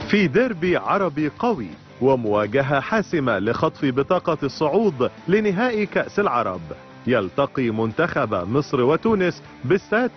في ديربي عربي قوي ومواجهة حاسمة لخطف بطاقة الصعود لنهائي كأس العرب يلتقي منتخب مصر وتونس باستاد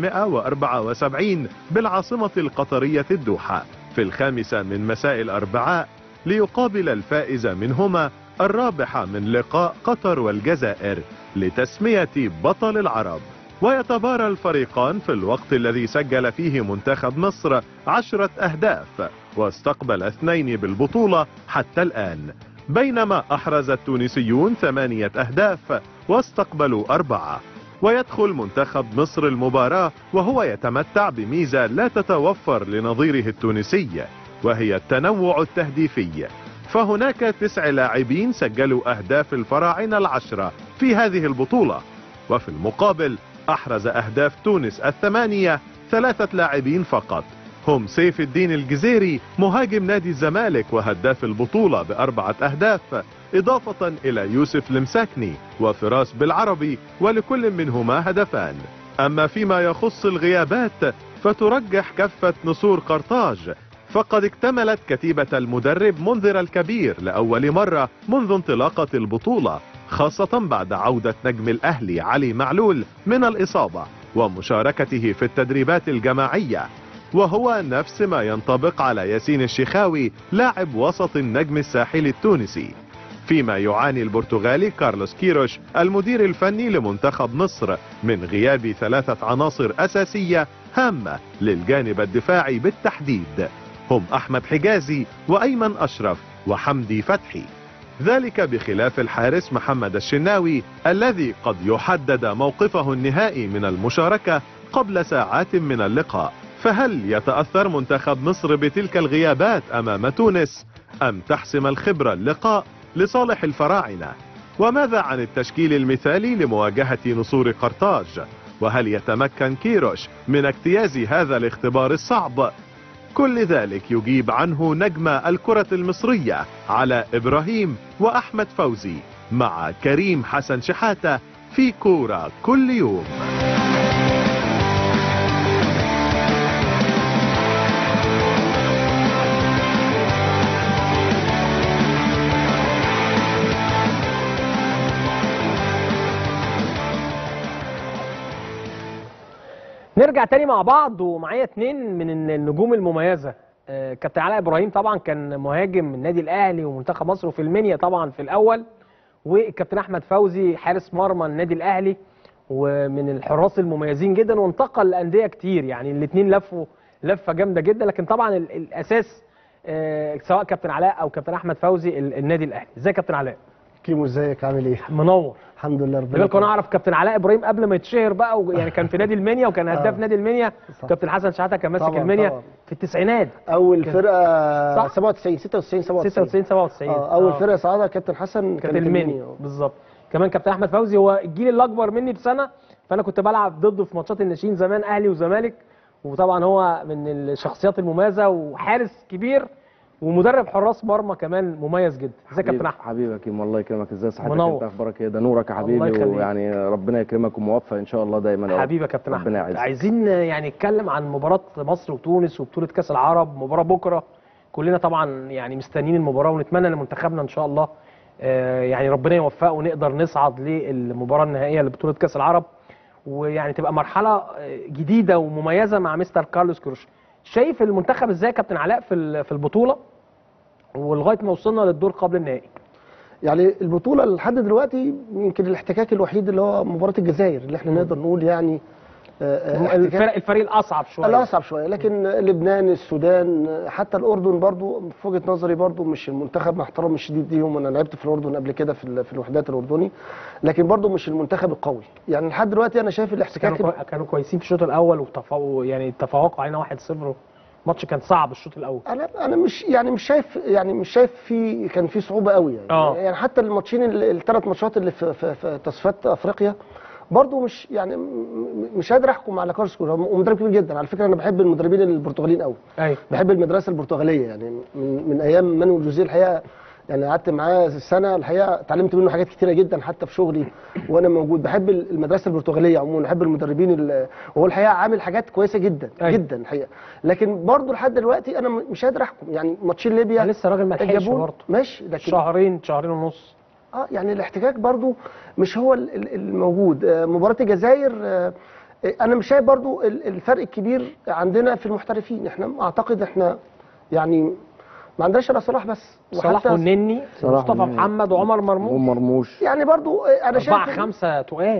974 بالعاصمة القطرية الدوحة في الخامسة من مساء الأربعاء ليقابل الفائز منهما الرابح من لقاء قطر والجزائر لتسمية بطل العرب ويتبارى الفريقان في الوقت الذي سجل فيه منتخب مصر عشرة أهداف واستقبل اثنين بالبطولة حتى الآن بينما أحرز التونسيون ثمانية أهداف واستقبلوا أربعة ويدخل منتخب مصر المباراة وهو يتمتع بميزة لا تتوفر لنظيره التونسي وهي التنوع التهديفي فهناك تسع لاعبين سجلوا أهداف الفراعنة العشرة في هذه البطولة وفي المقابل أحرز أهداف تونس الثمانية ثلاثة لاعبين فقط هم سيف الدين الجزيري مهاجم نادي الزمالك وهداف البطولة بأربعة أهداف إضافة إلى يوسف المساكني وفراس بالعربي ولكل منهما هدفان أما فيما يخص الغيابات فترجح كفة نسور قرطاج فقد اكتملت كتيبة المدرب منذر الكبير لأول مرة منذ انطلاقة البطولة خاصة بعد عودة نجم الأهلي علي معلول من الإصابة ومشاركته في التدريبات الجماعية وهو نفس ما ينطبق على ياسين الشيخاوي لاعب وسط النجم الساحلي التونسي فيما يعاني البرتغالي كارلوس كيروش المدير الفني لمنتخب مصر من غياب ثلاثة عناصر أساسية هامة للجانب الدفاعي بالتحديد هم أحمد حجازي وأيمن أشرف وحمدي فتحي ذلك بخلاف الحارس محمد الشناوي الذي قد يحدد موقفه النهائي من المشاركة قبل ساعات من اللقاء فهل يتأثر منتخب مصر بتلك الغيابات أمام تونس أم تحسم الخبرة اللقاء لصالح الفراعنة وماذا عن التشكيل المثالي لمواجهة نصور قرطاج وهل يتمكن كيروش من اجتياز هذا الاختبار الصعب كل ذلك يجيب عنه نجم الكرة المصرية على إبراهيم وأحمد فوزي مع كريم حسن شحاتة في كورة كل يوم نرجع تاني مع بعض ومعايا اتنين من النجوم المميزه آه، كابتن علاء ابراهيم طبعا كان مهاجم النادي الاهلي ومنتخب مصر وفي المنيا طبعا في الاول والكابتن احمد فوزي حارس مرمى النادي الاهلي ومن الحراس المميزين جدا وانتقل لانديه كتير يعني الاثنين لفوا لفه جامده جدا لكن طبعا ال- الاساس آه، سواء كابتن علاء او كابتن احمد فوزي ال- النادي الاهلي ازيك يا كابتن علاء كيمو ازيك عامل ايه؟ منور الحمد لله خلي ربنا بالك انا يكرمك. اعرف كابتن علاء ابراهيم قبل ما يتشهر بقى ويعني كان في نادي المنيا وكان هداف آه. نادي المنيا صح. كابتن حسن شحاته كان ماسك طبعاً، المنيا طبعاً. في التسعينات اول كان- فرقه صح؟ 97 96 97 96 97 اه اول آه. فرقه صعدها كابتن حسن كانت المنيا بالظبط كمان كابتن احمد فوزي هو الجيل اللي اكبر مني بسنه فانا كنت بلعب ضده في ماتشات الناشئين زمان اهلي وزمالك وطبعا هو من الشخصيات المميزه وحارس كبير ومدرب حراس مرمى كمان مميز جدا ازيك يا كابتن احمد حبيبي يا كيمو الله يكرمك ازاي صحتك منور. انت اخبارك ايه ده نورك يا الله حبيبي يخليك. ويعني ربنا يكرمك وموفق ان شاء الله دايما يا رب. حبيبي يا كابتن احمد ربنا يعزك عايزين يعني نتكلم عن مباراه مصر وتونس وبطوله كاس العرب مباراه بكره كلنا طبعا يعني مستنيين المباراه ونتمنى ان منتخبنا ان شاء الله آه، يعني ربنا يوفقه ونقدر نصعد للمباراه النهائيه لبطوله كاس العرب ويعني تبقى مرحله آه، جديده ومميزه مع مستر كارلوس كروش شايف المنتخب ازاي يا كابتن علاء في ال- في البطوله ولغايه ما وصلنا للدور قبل النهائي يعني البطوله لحد دلوقتي يمكن الاحتكاك الوحيد اللي هو مباراه الجزائر اللي احنا نقدر نقول يعني آه، آه، احتكاك- الفرق الفريق الاصعب شويه الاصعب شويه لكن لبنان السودان حتى الاردن برضو في وجهه نظري برضو مش المنتخب مع احترامي الشديد ليهم انا لعبت في الاردن قبل كده في ال- في الوحدات الاردني لكن برضو مش المنتخب القوي يعني لحد دلوقتي انا شايف الاحتكاك كانوا كوي- كانوا كويسين في الشوط الاول وتفوقوا يعني تفوقوا علينا 1-0 الماتش كان صعب الشوط الاول انا انا مش يعني مش شايف يعني مش شايف في كان في صعوبه قوي يعني آه. يعني حتى الماتشين الثلاث ماتشات اللي في, في, في تصفيات افريقيا برضو مش يعني م- م- مش قادر احكم على كارلوس كولر هو مدرب كبير جدا على فكره انا بحب المدربين البرتغاليين قوي ايوه بحب المدرسه البرتغاليه يعني من, من ايام مانويل جوزيه الحقيقه يعني قعدت معاه السنه الحقيقه اتعلمت منه حاجات كتيره جدا حتى في شغلي وانا موجود بحب المدرسه البرتغاليه عموما بحب المدربين ال- وهو الحقيقه عامل حاجات كويسه جدا أيوة. جدا الحقيقه لكن برضه لحد دلوقتي انا م- مش قادر احكم يعني ماتشين ليبيا يعني لسه راجل ما لحقش الجابون برضه ماشي لكن شهرين شهرين ونص اه يعني الاحتكاك برضو مش هو ال- ال- الموجود آه، مباراة الجزائر آه، آه، انا مش شايف برضو ال- الفرق الكبير عندنا في المحترفين احنا اعتقد احنا يعني ما عندناش الا صلاح بس صلاح والنني صلاح ومصطفى والنني. محمد وعمر مرموش ومرموش يعني برضو آه، انا شايف أربعة إن خمسة تقال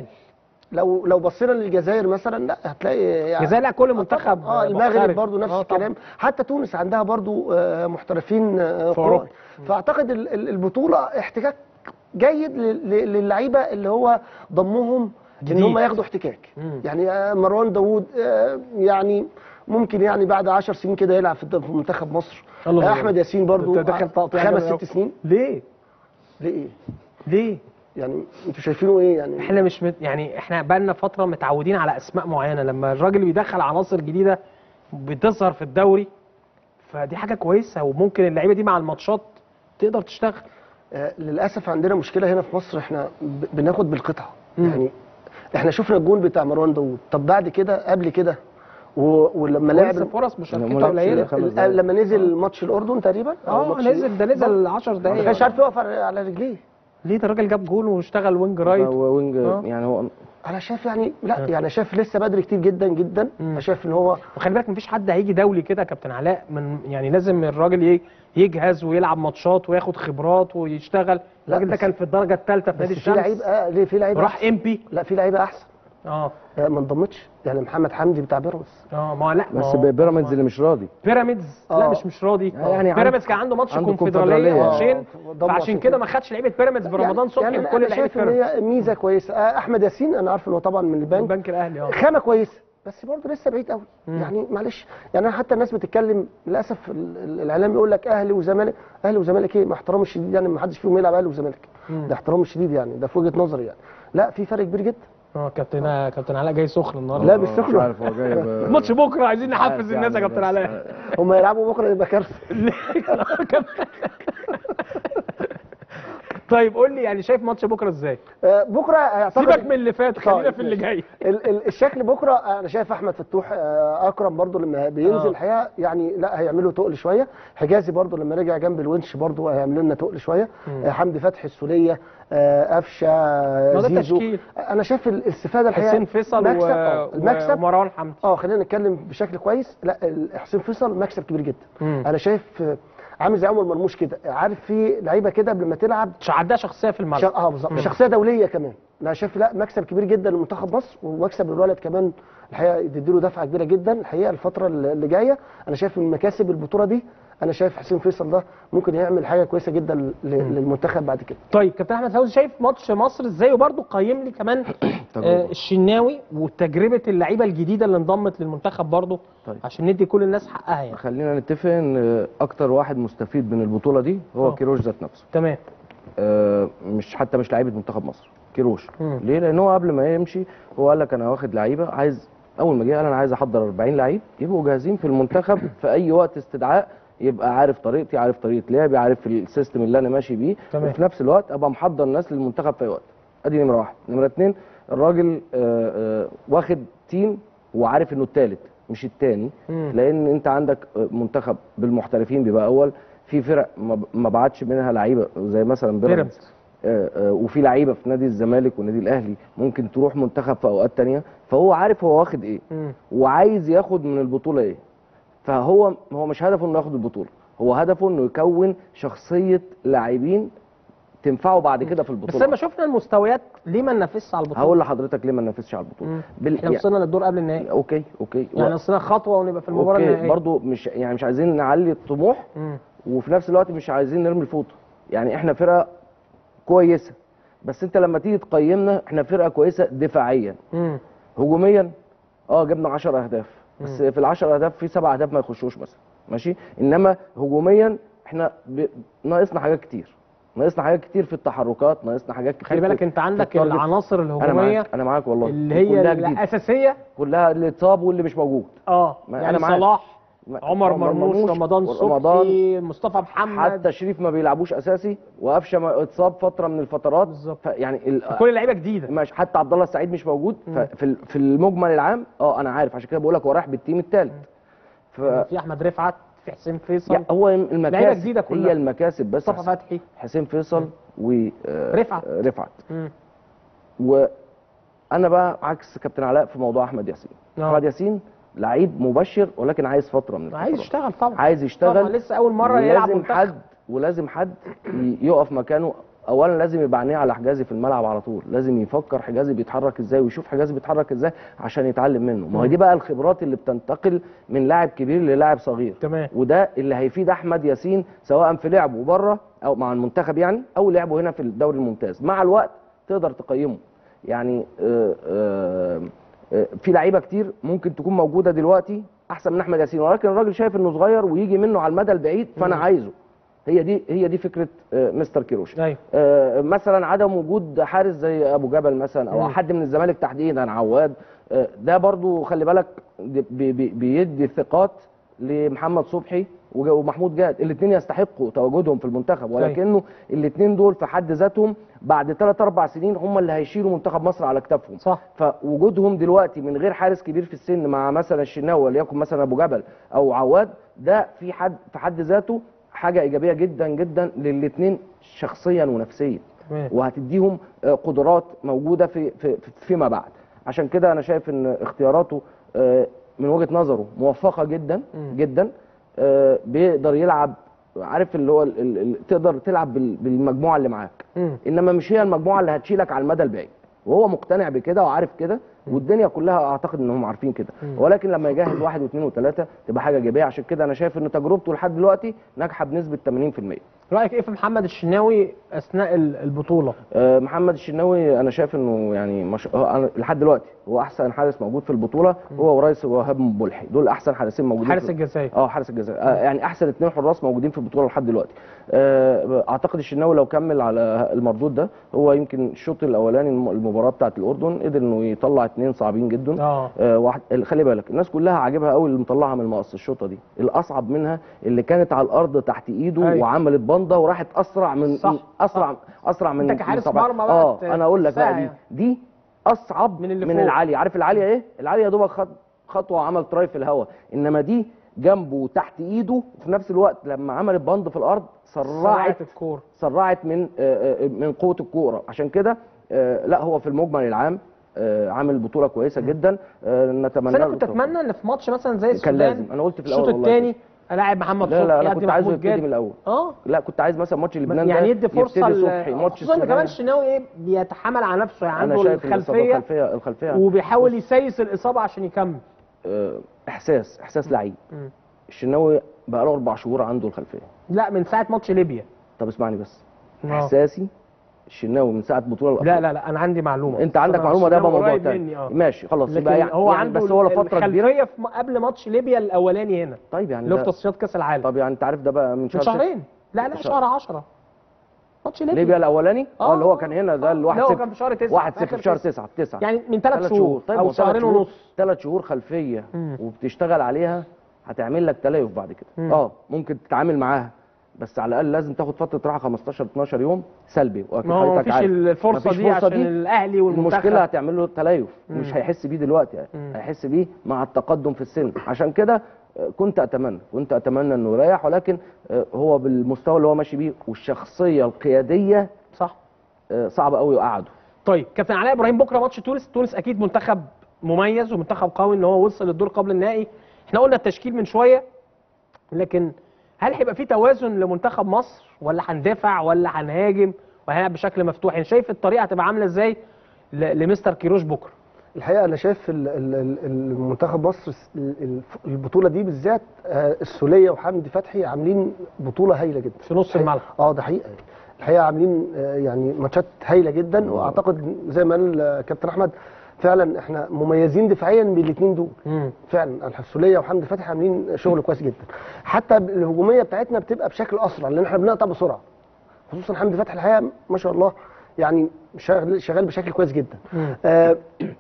لو لو بصينا للجزائر مثلا لا هتلاقي يعني الجزائر لا كل آه، منتخب طبعاً. اه المغرب محترف. برضو نفس آه، طبعاً. الكلام حتى تونس عندها برضو آه، محترفين آه، في أوروبا. كبار. فاعتقد ال- ال- البطوله احتكاك جيد لل- لل- للعيبه اللي هو ضمهم ان جديد. هم ياخدوا احتكاك مم. يعني آه، مروان داوود آه، يعني ممكن يعني بعد 10 سنين كده يلعب في الد- في منتخب مصر الله آه، الله. احمد ياسين برضو أنت داخل تقطيع خمس جامد أوي. ست سنين ليه؟ ليه ايه ليه؟ يعني انتوا شايفينه ايه يعني احنا مش مت... يعني احنا بقالنا فتره متعودين على اسماء معينه لما الراجل بيدخل عناصر جديده بتظهر في الدوري فدي حاجه كويسه وممكن اللعيبه دي مع الماتشات تقدر تشتغل آه، للاسف عندنا مشكله هنا في مصر احنا ب- بناخد بالقطعه مم. يعني احنا شفنا الجون بتاع مروان داوود طب بعد كده قبل كده و- ولما لعب لسه فرص لما مشاركته لعبش قليله خمس ال- دقايق. لما نزل ماتش الاردن تقريبا أو اه ماتش- نزل ده نزل 10 ما كانش دقايق عارف يقف على على رجليه ليه ده الراجل جاب جول واشتغل وينج رايت هو وينج آه. يعني هو انا شايف يعني لا آه. يعني شايف لسه بدري كتير جدا جدا مم. انا شايف ان هو وخلي بالك مفيش حد هيجي دولي كده يا كابتن علاء من يعني لازم الراجل ي- يجهز ويلعب ماتشات وياخد خبرات ويشتغل الراجل ده بس- كان في الدرجه الثالثه في بس نادي في لعيب الشمس آه ليه في لعيبه وراح أحسن. ام بي لا في لعيبه احسن اه آه ما انضمتش يعني محمد حمدي بتاع بيراميدز اه ما هو لا ما بس هو- بيراميدز اللي مش راضي بيراميدز لا آه. مش مش راضي يعني بيراميدز كان عنده ماتش عنده كونفدراليه كونفدرالية. ماتشين آه، ضموا فعشان عشان كده كده. ما خدش لعيبه بيراميدز برمضان صبحي يعني وكل انا لعيبه شايف ان بيراميدز هي ميزه كويسه آه احمد ياسين انا عارف ان هو طبعا من البنك البنك الاهلي اه خامه كويسه بس برضه لسه بعيد قوي مم. يعني معلش يعني أنا حتى الناس بتتكلم للاسف ال- ال- الاعلام يقول لك اهلي وزمالك اهلي وزمالك ايه مع احترامي الشديد يعني ما حدش فيهم يلعب اهلي وزمالك مم. ده احترامي الشديد يعني ده في وجهه نظري يعني لا في فرق كبير جدا اه كابتن كابتن علاء جاي سخن النهارده لا، مش مش سخنة. عارف هو جايب ماتش بكره عايزين عارف نحفز الناس يا يعني كابتن بس- علاء هم يلعبوا بكره يبقى كارثه طيب قول لي يعني شايف ماتش بكره ازاي؟ آه، بكره اعتقد سيبك من اللي فات خلينا طيب، في اللي ماشي. جاي ال- ال- الشكل بكره انا شايف احمد فتوح آه، اكرم برضو لما بينزل آه. الحقيقه يعني لا هيعملوا تقل شويه حجازي برضو لما رجع جنب الونش برضو هيعمل لنا تقل شويه مم. آه، حمدي فتحي السوليه آه، قفشه آه، ما ده زيزو تشكيل. انا شايف ال- الاستفاده الحقيقه حسين فيصل و... مكسب آه، و... المكسب ومروان حمدي اه خلينا نتكلم بشكل كويس لا ال- حسين فيصل مكسب كبير جدا مم. انا شايف آه، عامل زي عمر مرموش كده عارف في لعيبه كده قبل ما تلعب مش عندها شخصيه في شا... الملعب اه بالظبط مم. شخصيه دوليه كمان انا شايف لا مكسب كبير جدا لمنتخب مصر ومكسب للولد كمان الحقيقه يديله دفعه كبيره جدا الحقيقه الفتره اللي اللي جايه انا شايف من مكاسب البطوله دي انا شايف حسين فيصل ده ممكن يعمل حاجه كويسه جدا ل- للمنتخب بعد كده طيب كابتن احمد فوزي شايف ماتش مصر ازاي وبرده قيم لي كمان تجربة. آه الشناوي وتجربه اللعيبه الجديده اللي انضمت للمنتخب برده طيب. عشان ندي كل الناس حقها يعني خلينا نتفق ان اكتر واحد مستفيد من البطوله دي هو آه. كيروش ذات نفسه تمام آه، مش حتى مش لعيبه منتخب مصر كيروش مم. ليه لان هو قبل ما يمشي هو قال لك انا واخد لعيبه عايز اول ما جه قال انا عايز احضر 40 لعيب يبقوا جاهزين في المنتخب في اي وقت استدعاء يبقى عارف طريقتي عارف طريقه لعبي عارف السيستم اللي انا ماشي بيه تمام. وفي نفس الوقت ابقى محضر الناس للمنتخب في اي وقت ادي نمره واحد نمره اتنين الراجل آه، آه، واخد تيم وعارف انه الثالث مش الثاني مم. لان انت عندك آه، منتخب بالمحترفين بيبقى اول في فرق ما ب- ما بعتش منها لعيبه زي مثلا بيراميدز بيراميدز آه، آه، وفي لعيبه في نادي الزمالك والنادي الاهلي ممكن تروح منتخب في اوقات تانية فهو عارف هو واخد ايه مم. وعايز ياخد من البطوله ايه فهو هو مش هدفه انه ياخد البطوله هو هدفه انه يكون شخصيه لاعبين تنفعه بعد كده في بس البطوله لما شفنا المستويات ليه ما ننافسش على البطوله هقول لحضرتك ليه ما ننافسش على البطوله مم. بال... احنا وصلنا للدور قبل النهائي اوكي اوكي يعني وصلنا خطوه ونبقى في المباراه اوكي النهائيه برضو مش يعني مش عايزين نعلي الطموح مم. وفي نفس الوقت مش عايزين نرمي الفوطه يعني احنا فرقه كويسه بس انت لما تيجي تقيمنا احنا فرقه كويسه دفاعيا مم. هجوميا اه جبنا 10 اهداف بس في ال 10 اهداف في سبع اهداف ما يخشوش مثلا ماشي انما هجوميا احنا ب... ناقصنا حاجات كتير ناقصنا حاجات كتير في التحركات ناقصنا حاجات كتير خلي بالك في- انت في عندك التارجت. العناصر انا الهجوميه معاك انا معاك والله اللي هي كلها جديدة. الاساسيه كلها اللي اتصاب واللي مش موجود اه ما يعني أنا معاك. صلاح عمر مرموش رمضان صبحي مصطفى محمد حتى شريف ما بيلعبوش اساسي وقفشه ما اتصاب فتره من الفترات بالظبط. ف- يعني ال... كل اللعيبه جديده مش حتى عبد الله السعيد مش موجود ففي ال- في المجمل العام اه انا عارف عشان كده بقول لك هو رايح بالتيم الثالث ف في احمد رفعت في حسين فيصل يعني هو المكاسب جديدة كلها. هي المكاسب بس مصطفى فتحي حسين فيصل و آه، رفعت. آه، رفعت مم. وانا بقى عكس كابتن علاء في موضوع احمد ياسين آه. احمد ياسين لعيب مبشر ولكن عايز فتره من عايز الفترات. يشتغل طبعا عايز يشتغل طبعا لسه اول مره يلعب ولازم منتخب حد ولازم حد ي- يقف مكانه اولا لازم يبقى عينيه على حجازي في الملعب على طول لازم يفكر حجازي بيتحرك ازاي ويشوف حجازي بيتحرك ازاي عشان يتعلم منه ما هي دي بقى الخبرات اللي بتنتقل من لاعب كبير للاعب صغير تمام. وده اللي هيفيد احمد ياسين سواء في لعبه بره او مع المنتخب يعني او لعبه هنا في الدوري الممتاز مع الوقت تقدر تقيمه يعني آه، آه، آه، في لعيبه كتير ممكن تكون موجوده دلوقتي احسن من احمد ياسين ولكن الراجل شايف انه صغير ويجي منه على المدى البعيد فانا عايزه هي دي هي دي فكره آه، مستر كيروش ايوه آه، مثلا عدم وجود حارس زي ابو جبل مثلا او مم. حد من الزمالك تحديدا عواد آه، ده برضو خلي بالك دي- بي- بي- بيدي ثقات لمحمد صبحي وج- ومحمود جاد الاثنين يستحقوا تواجدهم في المنتخب ولكنه الاثنين دول في حد ذاتهم بعد 3 4 سنين هم اللي هيشيلوا منتخب مصر على كتافهم صح فوجودهم دلوقتي من غير حارس كبير في السن مع مثلا الشناوي وليكن مثلا ابو جبل او عواد ده في حد في حد ذاته حاجه ايجابيه جدا جدا للاثنين شخصيا ونفسيا تمام وهتديهم آه، قدرات موجوده في في في- فيما بعد عشان كده انا شايف ان اختياراته آه، من وجهه نظره موفقه جدا مم. جدا آه، بيقدر يلعب عارف اللي هو ال- ال- ال- تقدر تلعب بال- بالمجموعه اللي معاك مم. انما مش هي المجموعه اللي هتشيلك على المدى البعيد وهو مقتنع بكده وعارف كده والدنيا كلها اعتقد انهم عارفين كده ولكن لما يجهز واحد واثنين وثلاثه تبقى حاجه ايجابيه عشان كده انا شايف ان تجربته لحد دلوقتي ناجحه بنسبه 80% رايك ايه في محمد الشناوي اثناء ال- البطوله آه، محمد الشناوي انا شايف انه يعني مش... هو أنا لحد دلوقتي هو احسن حارس موجود في البطوله هو وريس وهاب مبولحي دول احسن حارسين موجودين حارس في... الجزائر اه حارس الجزائر آه يعني احسن اثنين حراس موجودين في البطوله لحد دلوقتي آه اعتقد الشناوي لو كمل على المردود ده هو يمكن الشوط الاولاني الم- المباراه بتاعه الاردن قدر انه يطلع اثنين صعبين جدا اه آه واحد خلي بالك الناس كلها عاجبها قوي اللي مطلعها من المقص الشوطه دي الاصعب منها اللي كانت على الارض تحت ايده أيوة. وعملت بنده وراحت اسرع من صح، اسرع اسرع من أنت كحارس من طبعا- مرمى بقى اه ت- انا اقول لك بقى تحسها دي يعني. دي اصعب من اللي من فوق. العاليه عارف العاليه ايه العاليه يا دوبك خط خطوه عمل تراي في الهواء انما دي جنبه وتحت ايده وفي نفس الوقت لما عملت بند في الارض سرعت سرعت الكوره سرعت من آه، آه، من قوه الكوره عشان كده آه، لا هو في المجمل العام آه، عامل بطوله كويسه جدا آه، نتمنى بس انا له كنت التوفيق. اتمنى ان في ماتش مثلا زي كان السودان لازم انا قلت في الاول الشوط والله الثاني الاعب محمد لا لا صبحي انا يدي كنت عايزه محمود يبتدي جاد من الاول اه لا كنت عايز مثلا ماتش لبنان يعني ده يدي فرصه يبتدي ل- صبحي ماتش خصوصا ان كمان السودان. الشناوي ايه بيتحمل على نفسه يعني انا عنده شايف الإصابة الخلفيه الخلفيه الخلفيه وبيحاول يسيس الاصابه عشان يكمل آه، احساس احساس لعيب مم. الشناوي بقى له اربع شهور عنده الخلفيه لا من ساعه ماتش ليبيا طب اسمعني بس آه. احساسي الشناوي من ساعه بطوله لا لا لا انا عندي معلومه انت عندك أنا معلومه ده بقى الشناوي موضوع قريب تاني مني، اه ماشي خلاص لكن يبقى يعني هو يعني عنده بس هو فتره كبيره الخلفيه في م- قبل ماتش ليبيا الاولاني هنا طيب يعني اللي هو في ده تصفيات كاس العالم طب يعني انت عارف ده بقى من من شهر شهرين لا لا شهر. شهر 10 ماتش ليبيا ليبيا الاولاني آه. اه اللي هو كان هنا ده آه. الواحد لا، هو صفر كان في شهر 9 واحد صفر في شهر 9 في 9 يعني من ثلاث شهور طيب او هو تلات شهرين شهور- ونص ثلاث شهور خلفيه مم. وبتشتغل عليها هتعمل لك تليف بعد كده مم. اه ممكن تتعامل معاها بس على الاقل لازم تاخد فتره راحه 15 12 يوم سلبي واكيد ما هو حضرتك مفيش عارف. الفرصه مفيش دي فرصة عشان دي. الاهلي والمنتخب المشكله هتعمل له تليف مم. مش هيحس بيه دلوقتي يعني. مم. هيحس بيه مع التقدم في السن عشان كده آه، كنت اتمنى كنت اتمنى انه يريح ولكن آه، هو بالمستوى اللي هو ماشي بيه والشخصيه القياديه صح آه، صعب قوي يقعده طيب كابتن علاء ابراهيم بكره ماتش تونس تونس اكيد منتخب مميز ومنتخب قوي ان هو وصل للدور قبل النهائي احنا قلنا التشكيل من شويه لكن هل هيبقى في توازن لمنتخب مصر ولا هندافع ولا هنهاجم وهنلعب بشكل مفتوح يعني شايف الطريقه هتبقى عامله ازاي ل- لمستر كيروش بكره الحقيقه انا شايف ال- ال- ال- المنتخب مصر ال- ال- البطوله دي بالذات آه، السوليه وحمدي فتحي عاملين بطوله هايله جدا في نص الملعب اه ده حقيقه الحقيقه عاملين آه، يعني ماتشات هايله جدا واعتقد زي ما قال آه، كابتن احمد فعلا احنا مميزين دفاعيا بالاثنين دول مم. فعلا الحسوليه وحمدي فتحي عاملين شغل كويس جدا حتى الهجوميه بتاعتنا بتبقى بشكل اسرع لان احنا بنقطع بسرعه خصوصا حمدي فتحي الحقيقه ما شاء الله يعني شغال شغال بشكل كويس جدا مم. آه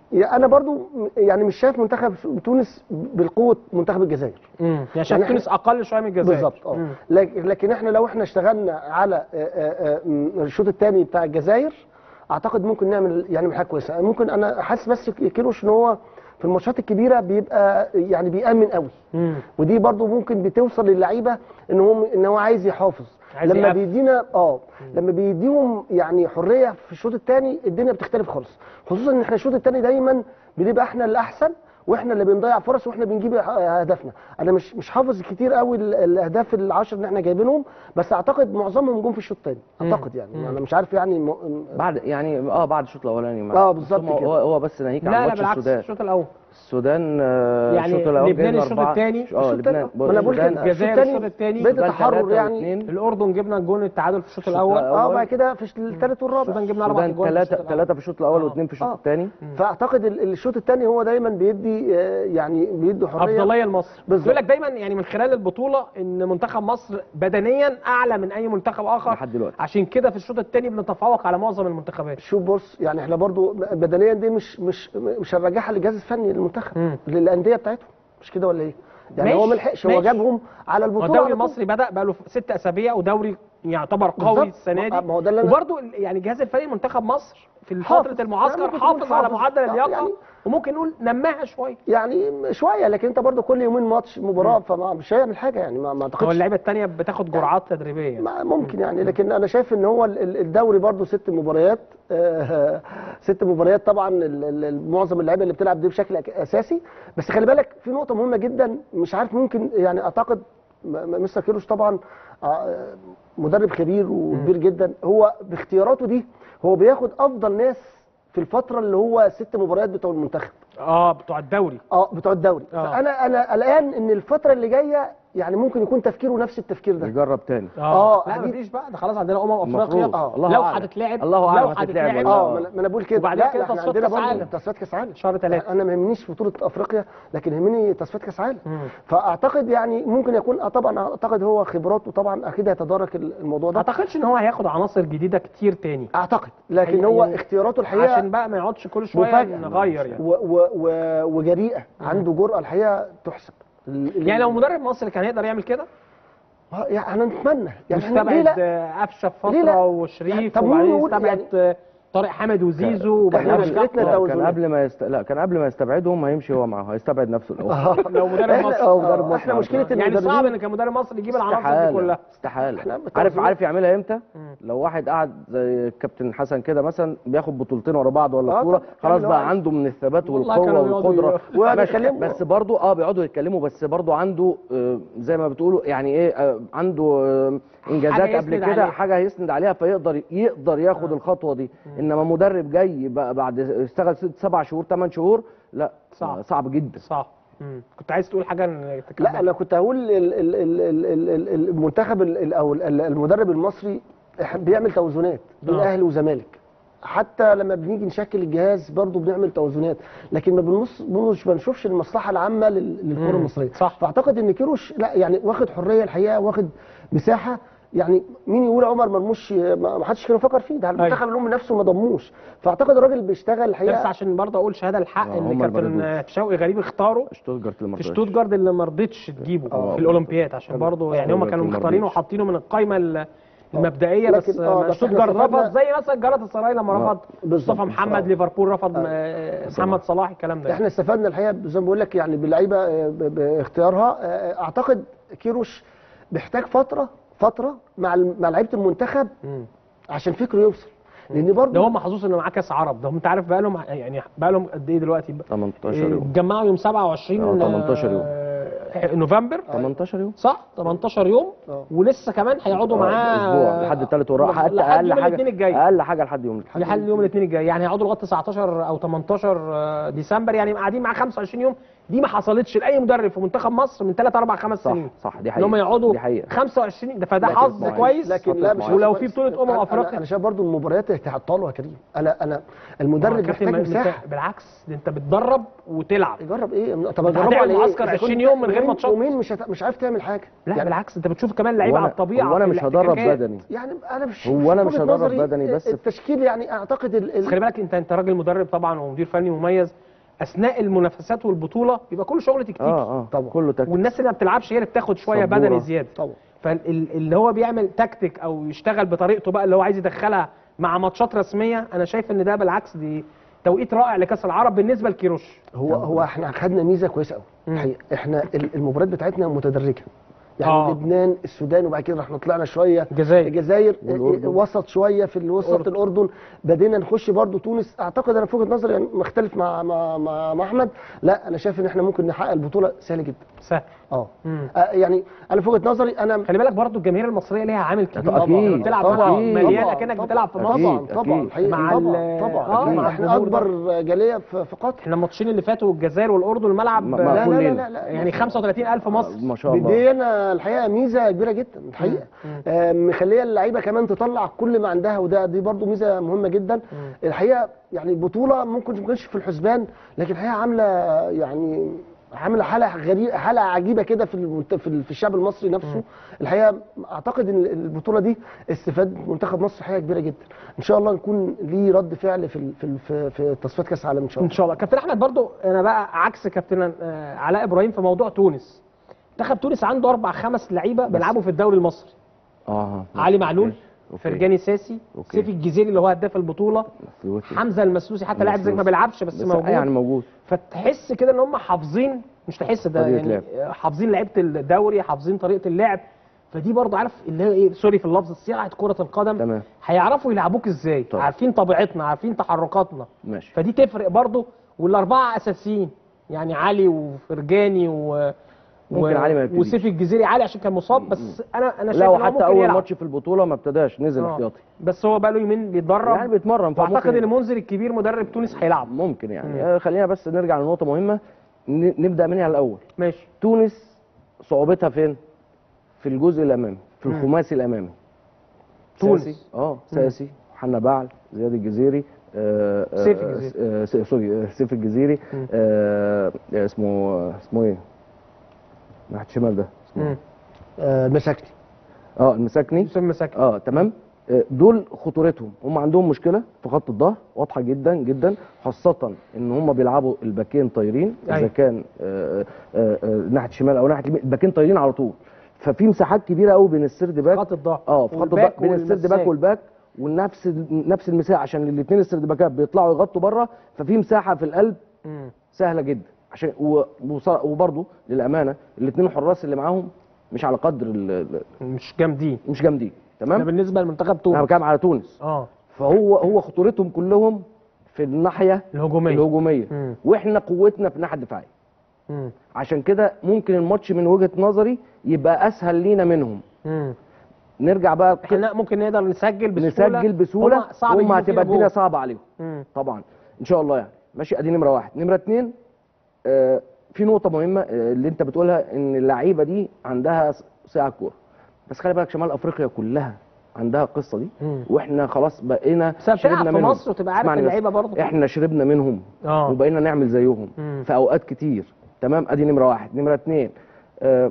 يا انا برضو م- يعني مش شايف منتخب تونس بالقوه منتخب الجزائر امم يعني شايف يعني تونس اقل شويه من الجزائر بالظبط اه مم. لك- لكن احنا لو احنا اشتغلنا على آه، آه، آه، م- الشوط الثاني بتاع الجزائر اعتقد ممكن نعمل يعني حاجه كويسه ممكن انا حاسس بس كيروش ان هو في الماتشات الكبيره بيبقى يعني بيامن قوي مم. ودي برضو ممكن بتوصل للعيبه ان هو ان هو عايز يحافظ عايز لما يقفل. بيدينا اه لما بيديهم يعني حريه في الشوط الثاني الدنيا بتختلف خالص خصوصا ان احنا الشوط الثاني دايما بنبقى احنا الاحسن واحنا اللي بنضيع فرص واحنا بنجيب هدفنا انا مش مش حافظ كتير قوي ال- الاهداف العشر اللي احنا جايبينهم بس اعتقد معظمهم جم في الشوط الثاني اعتقد يعني انا مش عارف يعني م... بعد يعني اه بعد الشوط الاولاني ما- آه، بالظبط بس هو- كده. هو هو بس ناهيك عن لا لا ماتش بالعكس السودان الشوط الاول السودان آه، يعني الشوط الاول لبنان جايبنا الشوط أربعة. التاني، اه الشوط لبنان التاني. ما أنا بقول كده. السودان الجزائر الشوط الشوط الثاني بدأ السودان تحرر تلاتة يعني. واتنين. الاردن جبنا الجون التعادل في الشوط الشوط الاول الأول. اه بعد كده في الثالث والرابع السودان جبنا اربع السودان جوان في الشوط ثلاثة الأول. ثلاثة في الشوط الأول آه. واثنين في الشوط آه. الثاني فاعتقد ال- الشوط الثاني هو دايما بيدي آه، يعني بيدي حريه افضليه لمصر بالظبط. يقول لك دايما يعني من خلال البطوله ان منتخب مصر بدنيا اعلى من اي منتخب اخر لحد دلوقتي. عشان كده في الشوط الثاني بنتفوق على معظم المنتخبات شوف بص يعني احنا برضو بدنيا دي مش مش مش هنرجعها للجهاز الفني للمنتخب مم. للانديه بتاعتهم مش كده ولا ايه؟ يعني ماشي، هو ما لحقش هو ماشي. جابهم على هو البطوله الدوري على طول. المصري بدا بقى له ست اسابيع ودوري يعتبر قوي بالظبط. السنه ما- دي ما هو ده اللي أنا- وبرده يعني الجهاز الفني منتخب مصر في حافظ. فتره المعسكر يعني ممكن تكون حافظ على حافظ. معدل آه، اللياقه يعني- وممكن نقول نماها شويه يعني شويه لكن انت برضو كل يومين ماتش مباراه فما مش هيعمل حاجه يعني ما, ما هو اعتقدش اللعيبه الثانيه بتاخد جرعات تدريبيه ما- ممكن يعني لكن انا شايف ان هو ال- ال- الدوري برضو ست مباريات آه، ست مباريات طبعا ال- ال- ال- معظم اللعيبه اللي بتلعب دي بشكل أك- اساسي بس خلي بالك في نقطه مهمه جدا مش عارف ممكن يعني اعتقد م- م- مستر كيروش طبعا آه، مدرب خبير وكبير جدا هو باختياراته دي هو بياخد افضل ناس في الفتره اللي هو ست مباريات بتوع المنتخب اه بتوع الدوري اه بتوع الدوري آه. فانا انا قلقان ان الفتره اللي جايه يعني ممكن يكون تفكيره نفس التفكير ده يجرب تاني آه، لا دي- مفيش بقى ده خلاص عندنا امم افريقيا المفروض. آه. الله لو أعلم. هتتلعب الله أعلم لو هتتلعب هتتلعب ولا- اه ما أنا- ما انا بقول كده وبعدين لا كده ده احنا تصفيات عندنا كأس عالم. برضه تصفيات كاس عالم شهر ثلاثة. انا ما يهمنيش بطوله افريقيا لكن يهمني تصفيات كاس عالم مم. فاعتقد يعني ممكن يكون آه طبعا اعتقد هو خبراته طبعا اكيد هيتدارك الموضوع ما ده اعتقدش ان هو هياخد عناصر جديده كتير تاني اعتقد لكن هي- هو يعني اختياراته الحقيقه عشان بقى ما يقعدش كل شويه مفاجأة. نغير يعني و و و وجريئه عنده جرأه الحقيقه تحسب ال- يعني لو مدرب مصري كان يقدر يعمل كده آه، يعني احنا نتمنى يعني إحنا ليه واستبعد لا آه، قفشه في ليه لا؟ فتره وشريف يعني طب وبعدين نقول استبعد يعني- آه، طارق حامد وزيزو كان وبعدين قبل- رجع مشكلتنا لا، توازنات. كان قبل ما يست... لا كان قبل ما يستبعدهم هيمشي هو معاه هيستبعد نفسه الاول آه. لو مدرب إحنا- مصري. آه، مدرب احنا مصري. مشكله يعني المدربين صعب ان كمدرب مصري يجيب العناصر دي استحاله كلها استحاله إحنا عارف بتوزيع. عارف يعملها امتى لو واحد قعد زي الكابتن حسن كده مثلا بياخد بطولتين ورا بعض ولا آه، بطوله طب خلاص يعمل بقى واحد. عنده من الثبات والله والقوه كانوا يقعدوا والقدره يقولوا- ويقعدوا ماشي، يتكلموا. بس برضه اه بيقعدوا يتكلموا بس برضه عنده آه، زي ما بتقولوا يعني ايه آه، عنده آه، انجازات حاجة قبل يسند كده عليها. حاجه هيسند عليها فيقدر يقدر ياخد الخطوه دي انما مدرب جاي بقى بعد اشتغل ست سبع شهور ثمان شهور لا صعب. صعب جدا صح مم. كنت عايز تقول حاجه إن لا انا كنت هقول ال- ال- ال- ال- ال- ال- المنتخب ال- ال- او ال- المدرب المصري إح- بيعمل توازنات بين آه. اهلي وزمالك حتى لما بنيجي نشكل الجهاز برضه بنعمل توازنات لكن ما بنبص مش بنشوفش المصلحه العامه لل- للكره مم. المصريه صح. فاعتقد ان كيروش لا يعني واخد حريه الحقيقه واخد مساحه يعني مين يقول عمر مرموش ما ما حدش كان يفكر فيه ده المنتخب الام نفسه ما ضموش فاعتقد الراجل بيشتغل بس الحقيقه عشان برضه اقول شهاده الحق آه، ان هم كابتن البرازيل. آه، شوقي غريب اختاره شتوتجارت اللي ما في رضاش. شتوتجارد اللي ما رضتش تجيبه آه. في الاولمبياد عشان برضه يعني هم شتوتجارت كانوا ما مختارينه رضيش. وحاطينه من القائمه ال- المبدئيه لكن- بس آه، آه، بس شتوتجارت إحنا استفدنا- رفض زي مثلا جلطة السراي لما آه، رفض بالظبط. مصطفى محمد آه. ليفربول رفض آه، محمد صلاح الكلام ده احنا استفدنا الحقيقه زي ما بقول لك يعني باللعيبه آه، ب- باختيارها آه، اعتقد كيروش بيحتاج فتره فتره مع ال- مع لعيبه المنتخب مم. عشان فكره يوصل لان ده برضه هو محظوظ انه معاه كاس عرب ده هم انت عارف بقى لهم يعني بقى لهم قد ايه دلوقتي 18 إيه، يوم اتجمعوا يوم 27 آه، 18 يوم. آه، نوفمبر 18 يوم صح 18 يوم آه. ولسه كمان هيقعدوا آه، معاه اسبوع لحد الثالث والرابع حتى لحد اقل يوم حاجه الاثنين الجاي اقل حاجه لحد يوم الاثنين لحد يوم الاثنين الجاي يعني هيقعدوا لغايه 19 او 18 آه، ديسمبر يعني قاعدين معاه 25 يوم دي ما حصلتش لاي مدرب في منتخب مصر من 3 4 5 صح سنين صح دي ان هم حقيقه يقعدوا دي حقيقه 25 ده فده لكن حظ معين. كويس لكن لا مش ولو حظ في كويس. بطوله امم أنا- افريقيا انا, أنا شايف برضه المباريات هتعطلوا يا كريم انا انا آه، المدرب كابتن، محتاج ما- مساحه بالعكس ده انت بتدرب وتلعب يجرب ايه طب أنت اجربه هتعمل على ايه معسكر إذا 20 كنت يوم من غير يومين- ماتشات. يومين مش هت... مش عارف تعمل حاجه لا يعني بالعكس انت بتشوف كمان لعيبه على وانا الطبيعه وانا في مش هدرب الاحتكاكات. بدني يعني انا مش هو أنا في مش وجهة هدرب نظري بدني بس- التشكيل يعني اعتقد ال... ال... بس خلي بالك انت انت راجل مدرب طبعا ومدير فني مميز اثناء المنافسات والبطوله بيبقى كله شغل تكتيكي اه اه طبعا. كله تكتيك والناس اللي ما بتلعبش هي اللي بتاخد شويه سبورة. بدني زياده طبعا فاللي هو بيعمل تكتيك او يشتغل بطريقته بقى اللي هو عايز يدخلها مع ماتشات رسميه انا شايف ان ده بالعكس دي توقيت رائع لكاس العرب بالنسبه لكيروش هو هو احنا خدنا ميزه كويسه قوي الحقيقه احنا ال- المباريات بتاعتنا متدرجه يعني آه. آه. لبنان السودان وبعد كده احنا طلعنا شويه الجزائر. الجزائر والأردن. اه، وسط شويه في الوسط الأردن. الاردن بدينا نخش برضو تونس اعتقد انا في وجهه نظري يعني مختلف مع مع مع, مع احمد لا انا شايف ان احنا ممكن نحقق البطوله سهل جدا سهل اه مم. اه، يعني انا في وجهه نظري انا خلي بالك برضو الجماهير المصريه ليها عامل كبير طبعاً. لما بتلعب طبعاً. طبعا أكيد. مليانه طبعاً. كانك طبعاً. بتلعب في مصر طبعا أكيد. طبعا أكيد. الحقيقه مع طبعا ال- طبعا آه، أكيد. مع احنا الجمهور اكبر جاليه في في قطر احنا الماتشين اللي فاتوا الجزائر والاردن الملعب م- آه، لا مقفول لا لا, لينا. لا, لا يعني 35000 مصر ما شاء الله دي انا الحقيقه ميزه كبيره جدا الحقيقه آه، مخليه اللعيبه كمان تطلع كل ما عندها وده دي برضو ميزه مهمه جدا الحقيقه يعني بطوله ممكن ما تكونش في الحسبان لكن الحقيقه عامله يعني عامله حاله غريبه حاله عجيبه كده في المنت- في ال- في الشعب المصري نفسه الحقيقه اعتقد ان البطوله دي استفاد منتخب مصر حاجه كبيره جدا ان شاء الله نكون ليه رد فعل في ال- في ال- في, في تصفيات كاس العالم ان شاء ان الله شاء الله كابتن احمد برضو انا بقى عكس كابتن آه، علاء ابراهيم في موضوع تونس منتخب تونس عنده اربع خمس لعيبه بيلعبوا في الدوري المصري اه علي معلول أوكي. فرجاني ساسي أوكي. سيف الجزيري اللي هو هداف البطوله فلوسي. حمزه المسلوسي حتى لاعب زي ما المسلوسي. بيلعبش بس, بس موجود يعني موجود فتحس كده ان هم حافظين مش تحس ده طريقة يعني لعب. حافظين لعيبه الدوري حافظين طريقه اللعب فدي برضه عارف اللي هي ايه سوري في اللفظ صياعه كره القدم تمام. هيعرفوا يلعبوك ازاي طبعا. عارفين طبيعتنا عارفين تحركاتنا ماشي فدي تفرق برضه والاربعه اساسيين يعني علي وفرجاني و ممكن علي ما يبتديش. وسيف الجزيري علي عشان كان مصاب بس انا انا شايف لا إن هو وحتى ممكن اول يلعب. ماتش في البطوله ما ابتداش نزل آه. احتياطي بس هو بقى له يومين بيتدرب يعني بيتمرن واعتقد فممكن- ان منذر الكبير مدرب تونس هيلعب ممكن يعني مم. آه، خلينا بس نرجع لنقطه مهمه ن- نبدا منها الاول ماشي تونس صعوبتها فين في الجزء الامامي في مم. الخماسي الامامي تونس. ساسي اه ساسي حنا بعل زياد الجزيري آه، آه، سيف الجزيري. آه، س- سوري آه، سيف الجزيري مم. آه، آه، اسمه اسمه ايه ناحيه الشمال ده اسمه مم. إيه؟ آه مساكني اه المساكني يوسف مساكن اه تمام آه، دول خطورتهم هم عندهم مشكله في خط الظهر واضحه جدا جدا خاصه ان هم بيلعبوا الباكين طايرين اذا أيوة. كان آه، آه، آه، ناحيه الشمال او ناحيه اليمين الباكين طايرين على طول ففي مساحات كبيره قوي بين السرد باك خط الظهر اه في خط والباك الظهر بين السرد باك والمساك. والباك ونفس نفس المساحه عشان الاثنين السرد باكات بيطلعوا يغطوا بره ففي مساحه في القلب مم. سهله جدا عشان و- وص- وبرضه للامانه الاثنين الحراس اللي معاهم مش على قدر ال- ال- مش جامدين مش جامدين ده تمام بالنسبه لمنتخب انا تونس بتكلم على تونس اه فهو هو خطورتهم كلهم في الناحيه الهجوميه الهجوميه مم. واحنا قوتنا في الناحيه الدفاعيه مم. عشان كده ممكن الماتش من وجهه نظري يبقى اسهل لينا منهم مم. نرجع بقى احنا ممكن نقدر نسجل بسهوله نسجل بسهوله هما صعب وهم يجيبوا هتبقى فينا الدنيا جول. صعبه عليهم مم. طبعا ان شاء الله يعني ماشي ادي نمره واحد نمره اتنين آه في نقطه مهمه آه اللي انت بتقولها ان اللعيبه دي عندها ساعه كوره بس خلي بالك شمال افريقيا كلها عندها القصه دي مم. واحنا خلاص بقينا بس بتلعب شربنا في منهم. مصر وتبقى عارف اسمعني بس. اللعيبه برضه احنا شربنا منهم اه وبقينا نعمل زيهم مم. في اوقات كتير تمام ادي نمره واحد نمره اتنين آه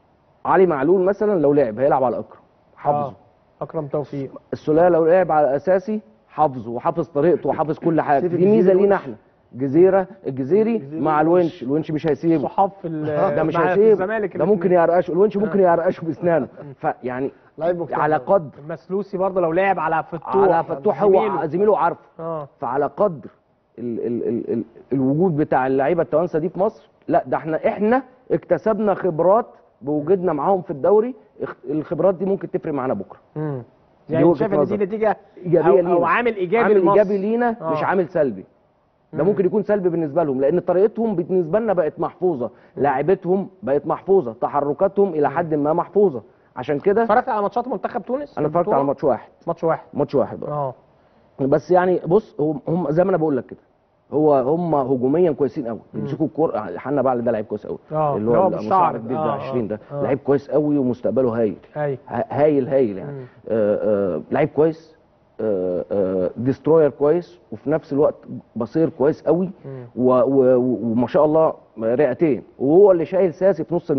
علي معلول مثلا لو لعب هيلعب على اكرم حافظه آه. اكرم توفيق السوليه لو لعب على اساسي حافظه وحافظ طريقته وحافظ كل حاجه سيف دي ميزه الجزيري لينا وش. احنا جزيره الجزيري مع الونش الونش مش هيسيبه صحاب في ال- ده مش معاه في هيسيبه الزمالك ده ممكن الاتنين. يرقشه الونش ممكن يرقشه باسنانه فيعني لعيب مجتهد. على قدر المسلوسي برضه لو لعب على فتوح على فتوح هو زميله. زميله عارفه اه فعلى قدر ال ال ال ال الوجود بتاع اللعيبه التوانسه دي في مصر لا ده احنا احنا اكتسبنا خبرات بوجودنا معاهم في الدوري اخ- الخبرات دي ممكن تفرق معانا بكره مم. دي يعني وجهة شايف ان دي نظر. نتيجه ايجابيه أو, لينا او عامل ايجابي عامل لمصر. ايجابي لينا آه. مش عامل سلبي ده ممكن يكون سلبي بالنسبه لهم لان طريقتهم بالنسبه لنا بقت محفوظه لاعبتهم بقت محفوظه تحركاتهم الى حد ما محفوظه عشان كده اتفرجت على ماتشات منتخب تونس انا اتفرجت البطولة؟ على ماتش واحد ماتش واحد ماتش واحد آه. اه بس يعني بص هم, هم زي ما انا بقول لك كده هو هم هجوميا كويسين قوي بيمسكوا الكوره حنا بعل ده لعيب كويس قوي آه، اللي اللي هو هو بالشعر المشعر ده. الجديد آه، ده آه، 20 ده آه. لعيب كويس قوي ومستقبله هايل اي ه- هايل هايل يعني مم. آه آه لعيب كويس آه آه ديستروير كويس وفي نفس الوقت بصير كويس قوي مم. و- و- و- وما شاء الله رئتين وهو اللي شايل ساسي في نص الملعب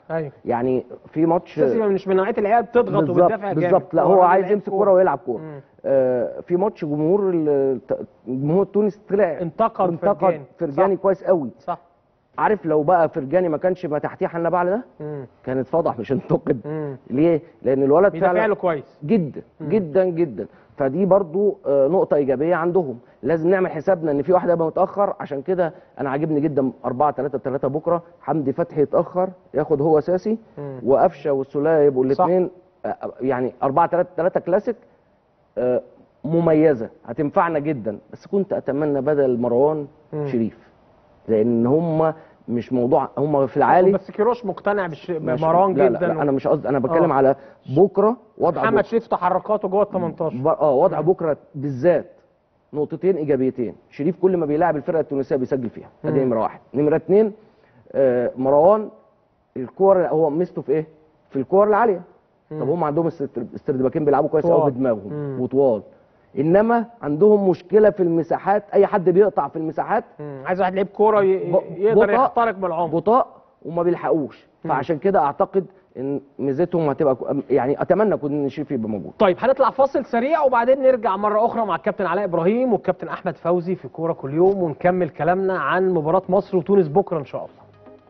ايوه يعني في ماتش اساسي مش من نوعيه اللعيبه بتضغط بالظبط وبتدافع جامد بالظبط لا هو عايز لعيب يمسك كوره ويلعب كوره مم. آه في ماتش جمهور ال- جمهور تونس طلع انتقد انتقد فرجاني. فرجاني صح. كويس قوي صح عارف لو بقى فرجاني ما كانش ما تحتيه حنا بعل ده مم. كان اتفضح مش انتقد مم. ليه لان الولد بيدافع فعلا له كويس جدا جدا جدا فدي برضو آه، نقطة إيجابية عندهم لازم نعمل حسابنا إن في واحد هيبقى متأخر عشان كده أنا عاجبني جدا 4 3 3 بكرة حمدي فتحي يتأخر ياخد هو أساسي مم. وقفشة والسولية يبقوا صح. الاثنين يعني 4 3 3 كلاسيك آه، مميزة هتنفعنا جدا بس كنت أتمنى بدل مروان مم. شريف لأن هم مش موضوع هم في العالي بس كيروش مقتنع بش... ماشي. بمروان لا جدا لا, لا انا مش قصدي انا بتكلم آه. على بكره وضع محمد بكرة. شريف تحركاته جوه ال 18 بر- اه وضع بكره بالذات نقطتين ايجابيتين شريف كل ما بيلاعب الفرقه التونسيه بيسجل فيها ادي نمره واحد نمره اتنين آه مروان الكور هو ميزته في ايه؟ في الكور العاليه طب هم عندهم الست- السردباكين بيلعبوا كويس قوي طوال. بدماغهم مم. وطوال انما عندهم مشكله في المساحات اي حد بيقطع في المساحات مم. عايز واحد لعيب كوره ي... ب- يقدر بطأ. يخترق بالعمق بطاء وما بيلحقوش فعشان كده اعتقد ان ميزتهم هتبقى كو- يعني اتمنى كون ان شريف يبقى موجود طيب هنطلع فاصل سريع وبعدين نرجع مره اخرى مع الكابتن علاء ابراهيم والكابتن احمد فوزي في كوره كل يوم ونكمل كلامنا عن مباراه مصر وتونس بكره ان شاء الله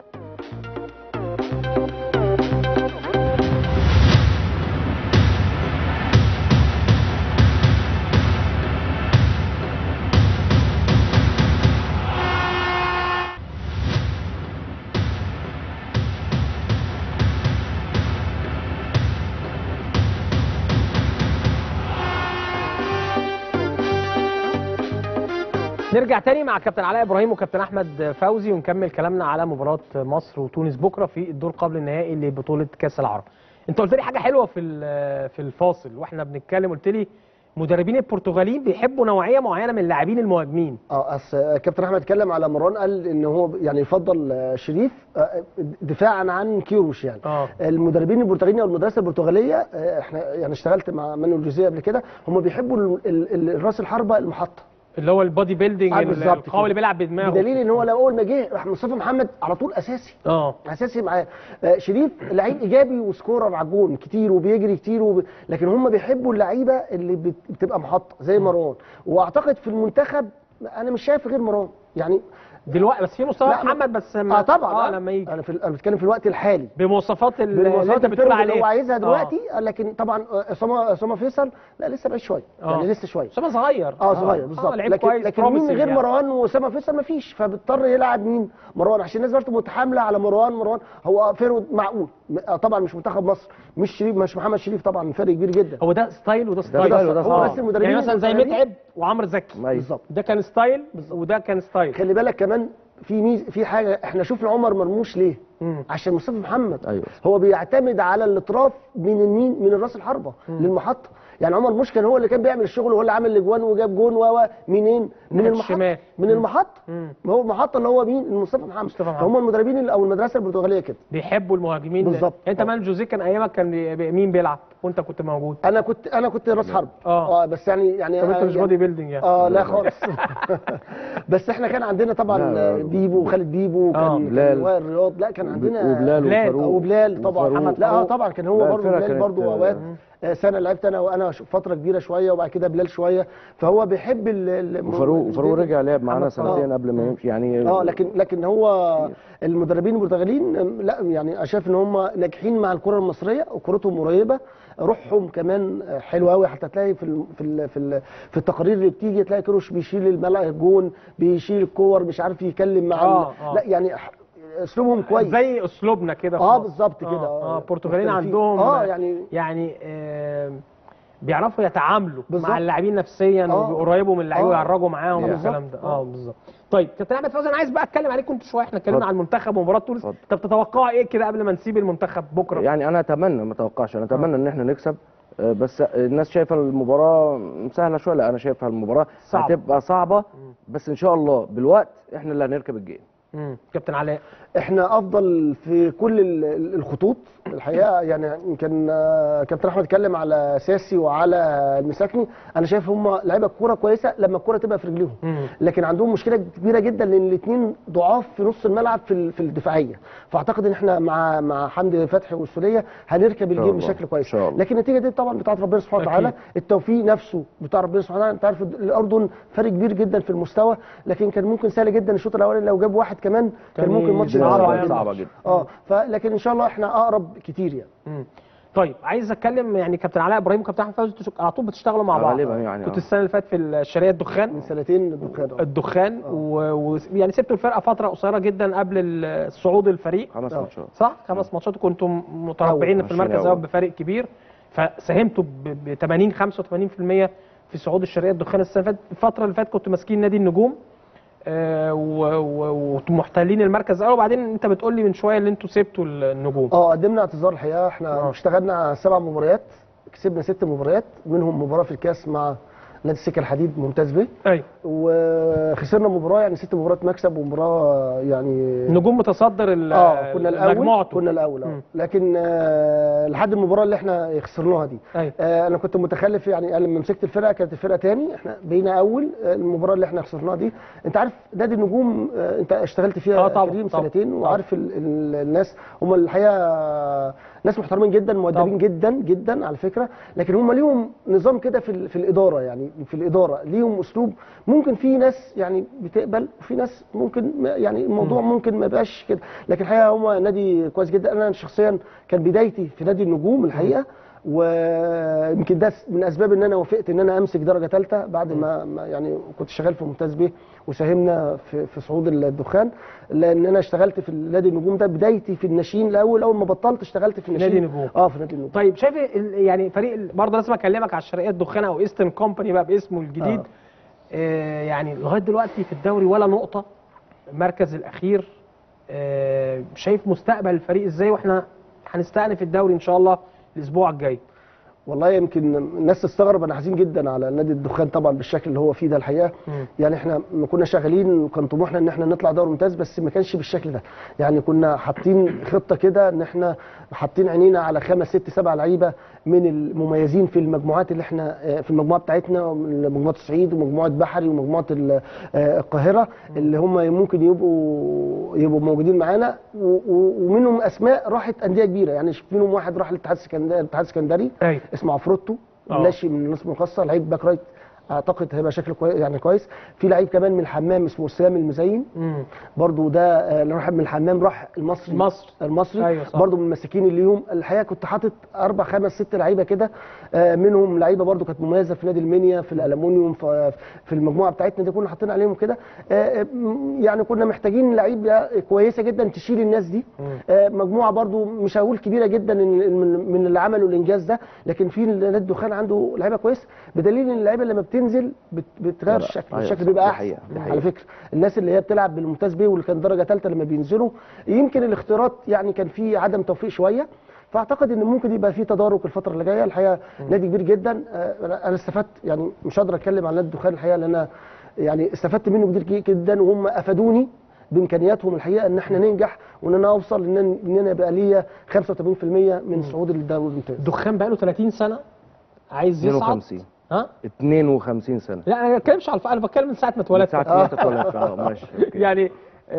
نرجع تاني مع كابتن علاء ابراهيم وكابتن احمد فوزي ونكمل كلامنا على مباراه مصر وتونس بكره في الدور قبل النهائي لبطوله كاس العرب. انت قلت لي حاجه حلوه في ال- في الفاصل واحنا بنتكلم قلت لي مدربين البرتغاليين بيحبوا نوعيه معينه من اللاعبين المهاجمين. اه اصل كابتن احمد اتكلم على مروان قال ان هو يعني يفضل آه، شريف آه، دفاعا عن كيروش يعني اه المدربين البرتغاليين او المدرسه البرتغاليه آه، احنا يعني اشتغلت مع مانويل جوزيه قبل كده هم بيحبوا ال- ال- ال- الراس الحربه المحطه اللي هو البودي بيلدينج آه، بالظبط القوي اللي كده. بيلعب بدماغه بدليل ان هو لو اول ما جه راح مصطفى محمد على طول اساسي اه اساسي معاه آه، شريف لعيب ايجابي وسكورر على الجون كتير وبيجري كتير وب... لكن هم بيحبوا اللعيبه اللي بت- بتبقى محطه زي مروان واعتقد في المنتخب انا مش شايف غير مروان يعني دلوقتي بس في مصطفى لا، محمد بس لما اه طبعا اه آه لما يجي انا في ال- انا بتكلم في الوقت الحالي بمواصفات ال- اللي بالمواصفات انت بتقول الفرق اللي عليها هو عايزها آه. دلوقتي آه. لكن طبعا آه، اسامه اسامه فيصل لا لسه بعيد شويه آه. يعني لسه شويه اسامه صغير اه صغير بالظبط لعيب لكن كويس لكن مين promising غير يعني. مروان واسامه فيصل مفيش فبيضطر يلعب مين مروان عشان الناس برضه متحامله على مروان مروان هو فرود معقول م- آه طبعا مش منتخب مصر مش شريف مش محمد شريف طبعا فرق كبير جدا هو ده ستايل وده ستايل ستايل وده آه. ستايل. بس المدربين يعني مثلا زي المدربين- متعب وعمرو زكي أيوة. بالظبط ده كان ستايل وده كان ستايل خلي بالك كمان في ميز في حاجه احنا شفنا عمر مرموش ليه مم. عشان مصطفى محمد أيوة. هو بيعتمد على الاطراف من المين من الراس الحربه للمحطه يعني عمر مرموش كان هو اللي كان بيعمل الشغل وهو اللي عامل الاجوان وجاب جون و و منين من ناحية المحطه الشمال. من المحطه مم. ما هو المحطه اللي هو مين مصطفى محمد مصطفى محمد. هم المدربين ال- او المدرسه البرتغاليه كده بيحبوا المهاجمين بالظبط. انت مان جوزيه كان ايامك كان بي- بي- مين بيلعب وانت كنت موجود انا كنت انا كنت راس حرب آه. بس يعني يعني طب انت مش يعني- بودي بيلدينج يعني اه لا خالص بس احنا كان عندنا طبعا لا، لا. بيبو وخالد بيبو آه. كان بلال. كان وائل رياض لا كان عندنا وبلال بلال وفاروق وبلال طبعا وفاروق. محمد لا اه طبعا كان هو لا، برضه الفرقة بلال كانت- برضه اوقات آه، سنه لعبت انا وانا ش- فتره كبيره شويه وبعد كده بلال شويه فهو بيحب ال- ال- وفاروق وفاروق رجع لعب معانا محمد صلاح. سنتين قبل ما يمشي يعني اه لكن لكن هو المدربين البرتغاليين أم، لا يعني انا شايف ان هم ناجحين مع الكره المصريه وكرتهم قريبه روحهم كمان آه، حلوه قوي حتى تلاقي في ال في ال في, ال في التقارير اللي بتيجي تلاقي كروش بيشيل الملعب الجون بيشيل الكور مش عارف يتكلم مع آه، ال- آه. لا يعني ح- اسلوبهم كويس زي اسلوبنا كده في اه مصر. بالظبط كده اه, آه. البرتغاليين مختلفين. عندهم اه يعني يعني آه بيعرفوا يتعاملوا بالظبط. مع اللاعبين نفسيا آه. ويقربوا من اللعيبه آه. ويعرجوا معاهم بالظبط. والكلام ده آه. اه بالظبط طيب كابتن احمد فوزي انا عايز بقى اتكلم عليكم انتوا شويه احنا اتكلمنا اتفضل. عن المنتخب ومباراه تونس اتفضل. طب تتوقعوا ايه كده قبل ما نسيب المنتخب بكره يعني انا اتمنى ما اتوقعش انا اتمنى ان احنا نكسب آه، بس الناس شايفه المباراه سهله شويه لا انا شايفها المباراه صعبة. هتبقى صعبه بس ان شاء الله بالوقت احنا اللي هنركب الجيم مم. كابتن علاء احنا افضل في كل ال- ال- الخطوط الحقيقه يعني يمكن آه، كابتن احمد اتكلم على سياسي وعلى المساكني انا شايف هم لعيبه الكوره كويسه لما الكوره تبقى في رجليهم مم. لكن عندهم مشكله كبيره جدا لان الاثنين ضعاف في نص الملعب في ال- في الدفاعيه فاعتقد ان اححنا مع مع حمدي فتحي والسوليه هنركب الجيم الله. بشكل كويس إن شاء الله. لكن النتيجه دي طبعا بتاعت ربنا سبحانه أكيد. وتعالى التوفيق نفسه بتاع ربنا سبحانه وتعالى انت عارف الاردن فرق كبير جدا في المستوى لكن كان ممكن سهل جدا الشوط الاولاني لو جاب واحد كمان كان كان ممكن الماتش يصعب يبقى علينا صعب صعبه جدا جدا اه فلكن ان شاء الله احنا اقرب كتير يعني مم. طيب عايز اتكلم يعني كابتن علاء ابراهيم وكابتن احمد فوزي انتوا على طول بتشتغلوا مع بعض غالبا يعني كنت آه. السنه اللي فاتت في الشرقيه الدخان من سنتين الدخان آه. الدخان ويعني و... يعني سبتوا الفرقه فتره قصيره جدا قبل ال- صعود الفريق خمس آه. ماتشات صح خمس ماتشات وكنتم متربعين في ماشيين المركز أول. الاول بفارق كبير فساهمتوا ب 80 85% في صعود الشرقيه الدخان السنه اللي فاتت الفتره اللي فاتت كنتوا ماسكين نادي النجوم آه، و- و- ومحتلين المركز الاول وبعدين انت بتقول لي من شويه ان انتوا سبتوا النجوم اه قدمنا اعتذار الحقيقه احنا آه. اشتغلنا على سبع مباريات كسبنا ست مباريات منهم مباراه في الكاس مع نادي السكه الحديد ممتاز به ايوه وخسرنا مباراه يعني ست مباريات مكسب ومباراه يعني النجوم متصدر ال- اه كنا الاول مجموعته كنا الاول اه مم. لكن آه لحد المباراه اللي احنا خسرناها دي ايوه آه انا كنت متخلف يعني أنا لما مسكت الفرقه كانت الفرقه تاني احنا بقينا اول آه، المباراه اللي احنا خسرناها دي انت عارف نادي النجوم آه انت اشتغلت فيها آه، طبعاً، كريم طبعاً، سنتين طبعاً. وعارف ال ال الناس هم الحقيقه آه، ناس محترمين جدا مؤدبين جدا جدا على فكره لكن هم ليهم نظام كده في ال- في الاداره يعني في الاداره ليهم اسلوب ممكن في ناس يعني بتقبل وفي ناس ممكن ما- يعني الموضوع ممكن ما يبقاش كده لكن الحقيقه هم نادي كويس جدا انا شخصيا كان بدايتي في نادي النجوم الحقيقه ويمكن ده من اسباب ان انا وافقت ان انا امسك درجه ثالثه بعد ما ما يعني كنت شغال في ممتاز بيه وساهمنا في في صعود الدخان لان انا اشتغلت في نادي النجوم ده بدايتي في الناشئين الاول اول ما بطلت اشتغلت في الناشئين نادي النجوم. اه في نادي النجوم طيب شايف ال- يعني فريق ال- برضه لازم اكلمك على الشرقيه الدخان او ايسترن كومباني بقى باسمه الجديد آه. آه يعني لغايه دلوقتي في الدوري ولا نقطه المركز الاخير آه شايف مستقبل الفريق ازاي واحنا هنستأنف الدوري ان شاء الله الاسبوع الجاي والله يمكن الناس تستغرب انا حزين جدا على نادي الدخان طبعا بالشكل اللي هو فيه ده الحقيقه مم. يعني احنا ما كنا شغالين وكان طموحنا ان احنا نطلع دوري ممتاز بس ما كانش بالشكل ده يعني كنا حاطين خطه كده ان احنا حاطين عينينا على خمس ست سبع لعيبه من المميزين في المجموعات اللي احنا آه، في المجموعه بتاعتنا من مجموعه الصعيد ومجموعه بحري ومجموعه ال- آه، القاهره اللي هم ممكن يبقوا يبقوا موجودين معانا و- و- ومنهم اسماء راحت انديه كبيره يعني منهم واحد راح للاتحاد السكندري الاتحاد السكندري ايوه اسمه عفروتو آه. ناشئ من النصب الخاصه لعيب باك رايت اعتقد هيبقى شكله كويس يعني كويس في لعيب كمان من الحمام اسمه اسلام المزين مم. برضو ده آه، اللي راح من الحمام راح المصري مصر. المصري أيوة صح. برضو من المساكين اللي يوم الحقيقه كنت حاطط اربع خمس ست لعيبه كده آه، منهم لعيبه برضو كانت مميزه في نادي المنيا في الالومنيوم في في المجموعه بتاعتنا دي كنا حاطين عليهم كده آه، آه، م- يعني كنا محتاجين لعيبه كويسه جدا تشيل الناس دي آه، مجموعه برضو مش هقول كبيره جدا إن- من من اللي عملوا الانجاز ده لكن في نادي الدخان عنده لعيبه كويسه بدليل ان اللعيبه لما بتنزل بت- بتغير لا، الشكل أيوة الشكل صح، بيبقى دي احسن حقيقة، دي على حقيقة. فكره الناس اللي هي بتلعب بالممتاز بيه واللي كان درجه ثالثه لما بينزلوا يمكن الاختيارات يعني كان في عدم توفيق شويه فاعتقد ان ممكن يبقى في تدارك الفتره اللي جايه الحقيقه نادي كبير جدا آه، انا أنا استفدت يعني مش هقدر اتكلم عن نادي الدخان الحقيقه لان انا يعني استفدت منه كتير جدا وهم افادوني بامكانياتهم الحقيقه ان احنا ننجح وان انا اوصل ان أنا- ان انا يبقى ليا 85% من صعود الدوري الممتاز الدخان بقى له 30 سنه عايز يصعد 52 ها 52 سنه لا انا ما بتكلمش على الف... انا بتكلم من ساعه ما من اتولدت ساعه ما انت اتولدت اه ماشي أوكي. يعني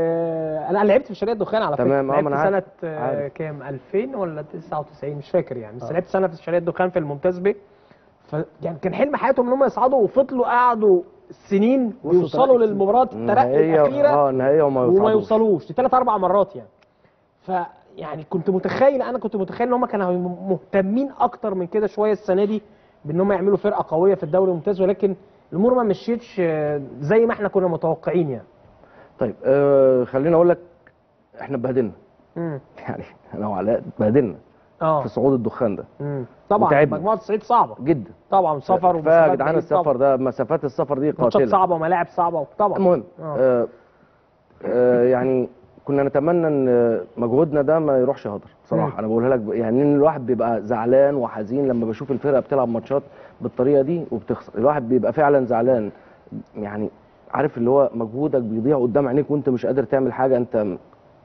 آه انا لعبت في شرقيه الدخان على فكره تمام، آه، ما لعبت أنا عارف، سنه آه عارف. كام 2000 ولا 99 مش فاكر يعني بس لعبت سنه في شرقيه الدخان في الممتاز بيه ف يعني كان حلم حياتهم ان هم يصعدوا وفضلوا قعدوا سنين وصلوا يوصلوا تلاتة. للمباراه الترقي النهائيه الاخيره اه النهائيه وما وما يوصلوش يوصلوش دي ثلاث اربع مرات يعني ف يعني كنت متخيل انا كنت متخيل ان هم كانوا هيبقوا مهتمين اكتر من كده شويه السنه دي بان هم يعملوا فرقه قويه في الدوري الممتاز ولكن الامور ما مشيتش آه، زي ما احنا كنا متوقعين يعني طيب آه خليني اقول لك احنا اتبهدلنا امم يعني انا وعلاء اتبهدلنا اه في صعود الدخان ده مم. طبعا وتعبنا. مجموعه الصعيد صعبه جدا طبعا سفر كفايه يا ومسافات جدعان بعيد طبعاً. السفر ده مسافات السفر دي ماتشات قاتله صعبه وملاعب صعبه طبعا المهم آه. آه آه يعني كنا نتمنى ان مجهودنا ده ما يروحش هدر مم. صراحه انا بقولها لك ب- يعني ان الواحد بيبقى زعلان وحزين لما بشوف الفرقه بتلعب ماتشات بالطريقه دي وبتخسر الواحد بيبقى فعلا زعلان يعني عارف اللي هو مجهودك بيضيع قدام عينيك وانت مش قادر تعمل حاجه انت م-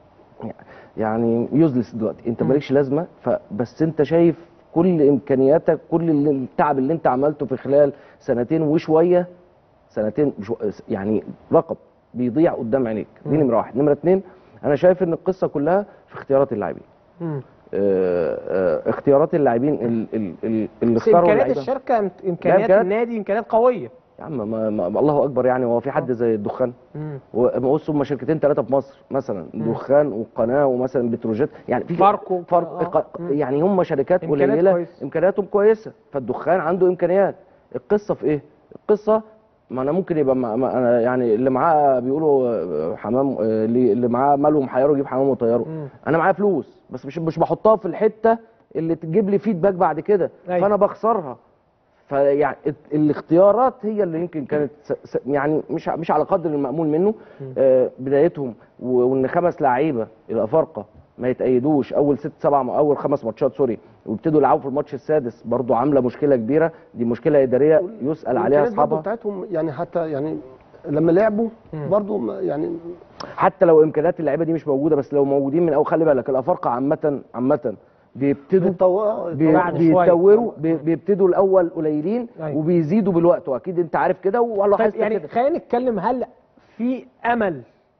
يعني يوزلس دلوقتي انت مالكش لازمه فبس انت شايف كل امكانياتك كل اللي- التعب اللي انت عملته في خلال سنتين وشويه سنتين بشو يعني رقم بيضيع قدام عينيك دي نمره واحد نمره اتنين انا شايف ان القصه كلها في اختيارات اللاعبين مم. آه، آه، اختيارات اللاعبين ال- ال- ال- اللي بس اختاروا امكانيات اللعيبة. الشركه إمت- امكانيات إمكانيات- النادي امكانيات قويه يا عم ما ما ما الله اكبر يعني هو في حد زي الدخان مم. وبص هم شركتين ثلاثه في مصر مثلا دخان وقناه ومثلا بتروجيت يعني في فاركو. فرق آه. ق- مم. يعني هم شركات إمكانيات قليله كويسة. امكانياتهم كويسه فالدخان عنده امكانيات القصه في ايه القصه ما انا ممكن يبقى ما ما انا يعني اللي معاه بيقولوا آه، حمام آه، اللي اللي معاه ماله محيره يجيب حمام وطيره مم. انا معايا فلوس بس مش مش بحطها في الحته اللي تجيب لي فيدباك بعد كده أيوة. فانا بخسرها فيعني ات- الاختيارات هي اللي يمكن كانت س- س- يعني مش ع- مش على قدر المأمول منه آه بدايتهم و- وان خمس لعيبه الافارقه ما يتأيدوش اول ست سبع م- اول خمس ماتشات سوري ويبتدوا يلعبوا في الماتش السادس برضو عامله مشكله كبيره دي مشكله اداريه يسأل عليها الإمكانيات برضو اصحابها بتاعتهم يعني حتى يعني لما لعبوا برضو ما- يعني حتى لو امكانيات اللعيبه دي مش موجوده بس لو موجودين من اول خلي بالك الافارقه عامه عامه بيبتدوا بيتطو- بي- بعد شوية. بيتطوروا بي- بيبتدوا الاول قليلين أيوة. وبيزيدوا بالوقت واكيد انت عارف كده والله طيب حاسس يعني كده خلينا نتكلم هل في امل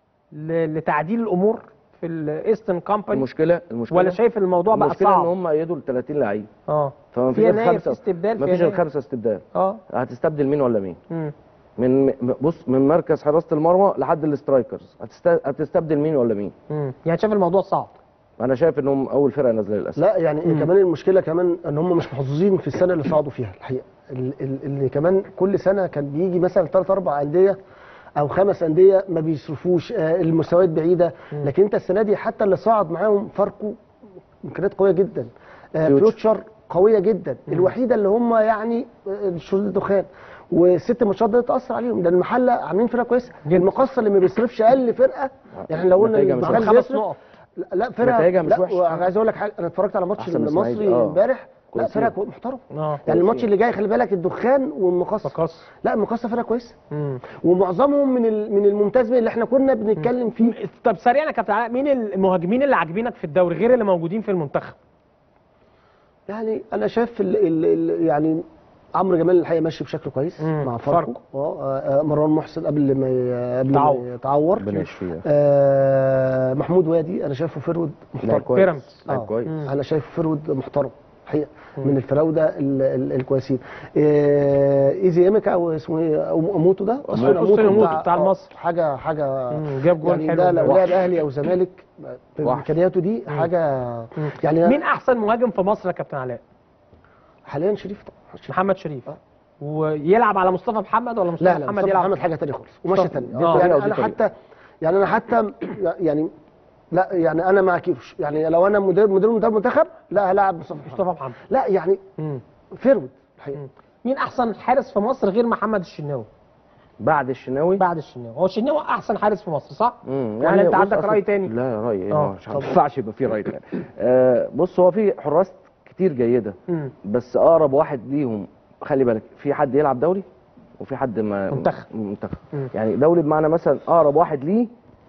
ل- لتعديل الامور في الايسترن كومباني المشكله المشكله ولا شايف الموضوع بقى المشكله ان صعب هم ايدوا ل 30 لعيب اه فما في فيش يناير غير في خمسه استبدال في ما فيش غير يناير. خمسه استبدال اه هتستبدل مين ولا مين مم. من م- بص من مركز حراسه المرمى لحد الاسترايكرز هتست... هتستبدل مين ولا مين مم. يعني شايف الموضوع صعب انا شايف انهم اول فرقه نازله للاسف لا يعني كمان المشكله كمان ان هم مش محظوظين في السنه اللي صعدوا فيها الحقيقه ال- ال- اللي كمان كل سنه كان بيجي مثلا ثلاث اربع انديه او خمس انديه ما بيصرفوش آه، المستويات بعيده لكن انت السنه دي حتى اللي صعد معاهم فاركو امكانيات قويه جدا آه، فيوتشر. فيوتشر قويه جدا الوحيده اللي هم يعني آه، شهود الدخان والست ماتشات دي تاثر عليهم لان المحله عاملين فرقه كويسه جدا. المقصه اللي ما بيصرفش اقل فرقه يعني لو قلنا نتائجها مش المحل خمس بيصرف نقط لا- لا فرقه نتائجها مش لا وحشة. وأنا عايز اقول لك حاجه انا اتفرجت على ماتش أحسن من المصري إسماعيلي. آه. امبارح لا كويسين. فرقه محترمه اه يعني الماتش اللي جاي خلي بالك الدخان والمقص مقص لا المقص فرقه كويسه مم. ومعظمهم من ال- من الممتاز بيه اللي احنا كنا بنتكلم فيه طب سريعا يا كابتن علاء مين المهاجمين اللي عاجبينك في الدوري غير اللي موجودين في المنتخب يعني انا شايف ال ال ال يعني عمرو جمال الحقيقه ماشي بشكل كويس مم. مع فاركو اه آه، مروان محسن قبل ما ي- قبل تعور. ما يتعور ربنا يشفيه آه محمود وادي انا شايفه فرود لعيب محترم كويس بيراميدز. لعيب آه. كويس انا شايفه فرود محترم حقيقه من الفراوده ال- ال- الكويسين آه ايزي ايميكا او اسمه ايه أو- اموتو ده أموتو، أوستن أموتو بتاع آه، المصري. حاجه حاجه مم، جاب جول يعني حلو ده لو وحش. لعب اهلي او زمالك بامكانياته دي حاجه يعني مين احسن مهاجم في مصر يا كابتن علاء حاليا شريف طبعا شريف. محمد شريف آه. ويلعب على مصطفى محمد ولا مصطفى لا لا محمد مصطفى يلعب محمد حاجه ثانيه خالص وماشيه مصطفى. ثانيه آه. يعني ودي انا طريقة. حتى يعني انا حتى يعني لا يعني انا مع كيروش يعني لو انا مدير مدير مدرب منتخب لا هلاعب مصطفى محمد مصطفى محمد لا يعني مم. فيرود الحقيقه مين احسن حارس في مصر غير محمد الشناوي بعد الشناوي بعد الشناوي هو الشناوي احسن حارس في مصر صح مم، ولا انت بص عندك أصل- راي تاني لا راي آه. اه مش ما ينفعش يبقى في راي تاني آه بص هو في حراس كتير جيده مم. بس اقرب واحد ليهم خلي بالك في حد يلعب دوري وفي حد ما منتخب. منتخب مم. يعني دوري بمعنى مثلا اقرب واحد ليه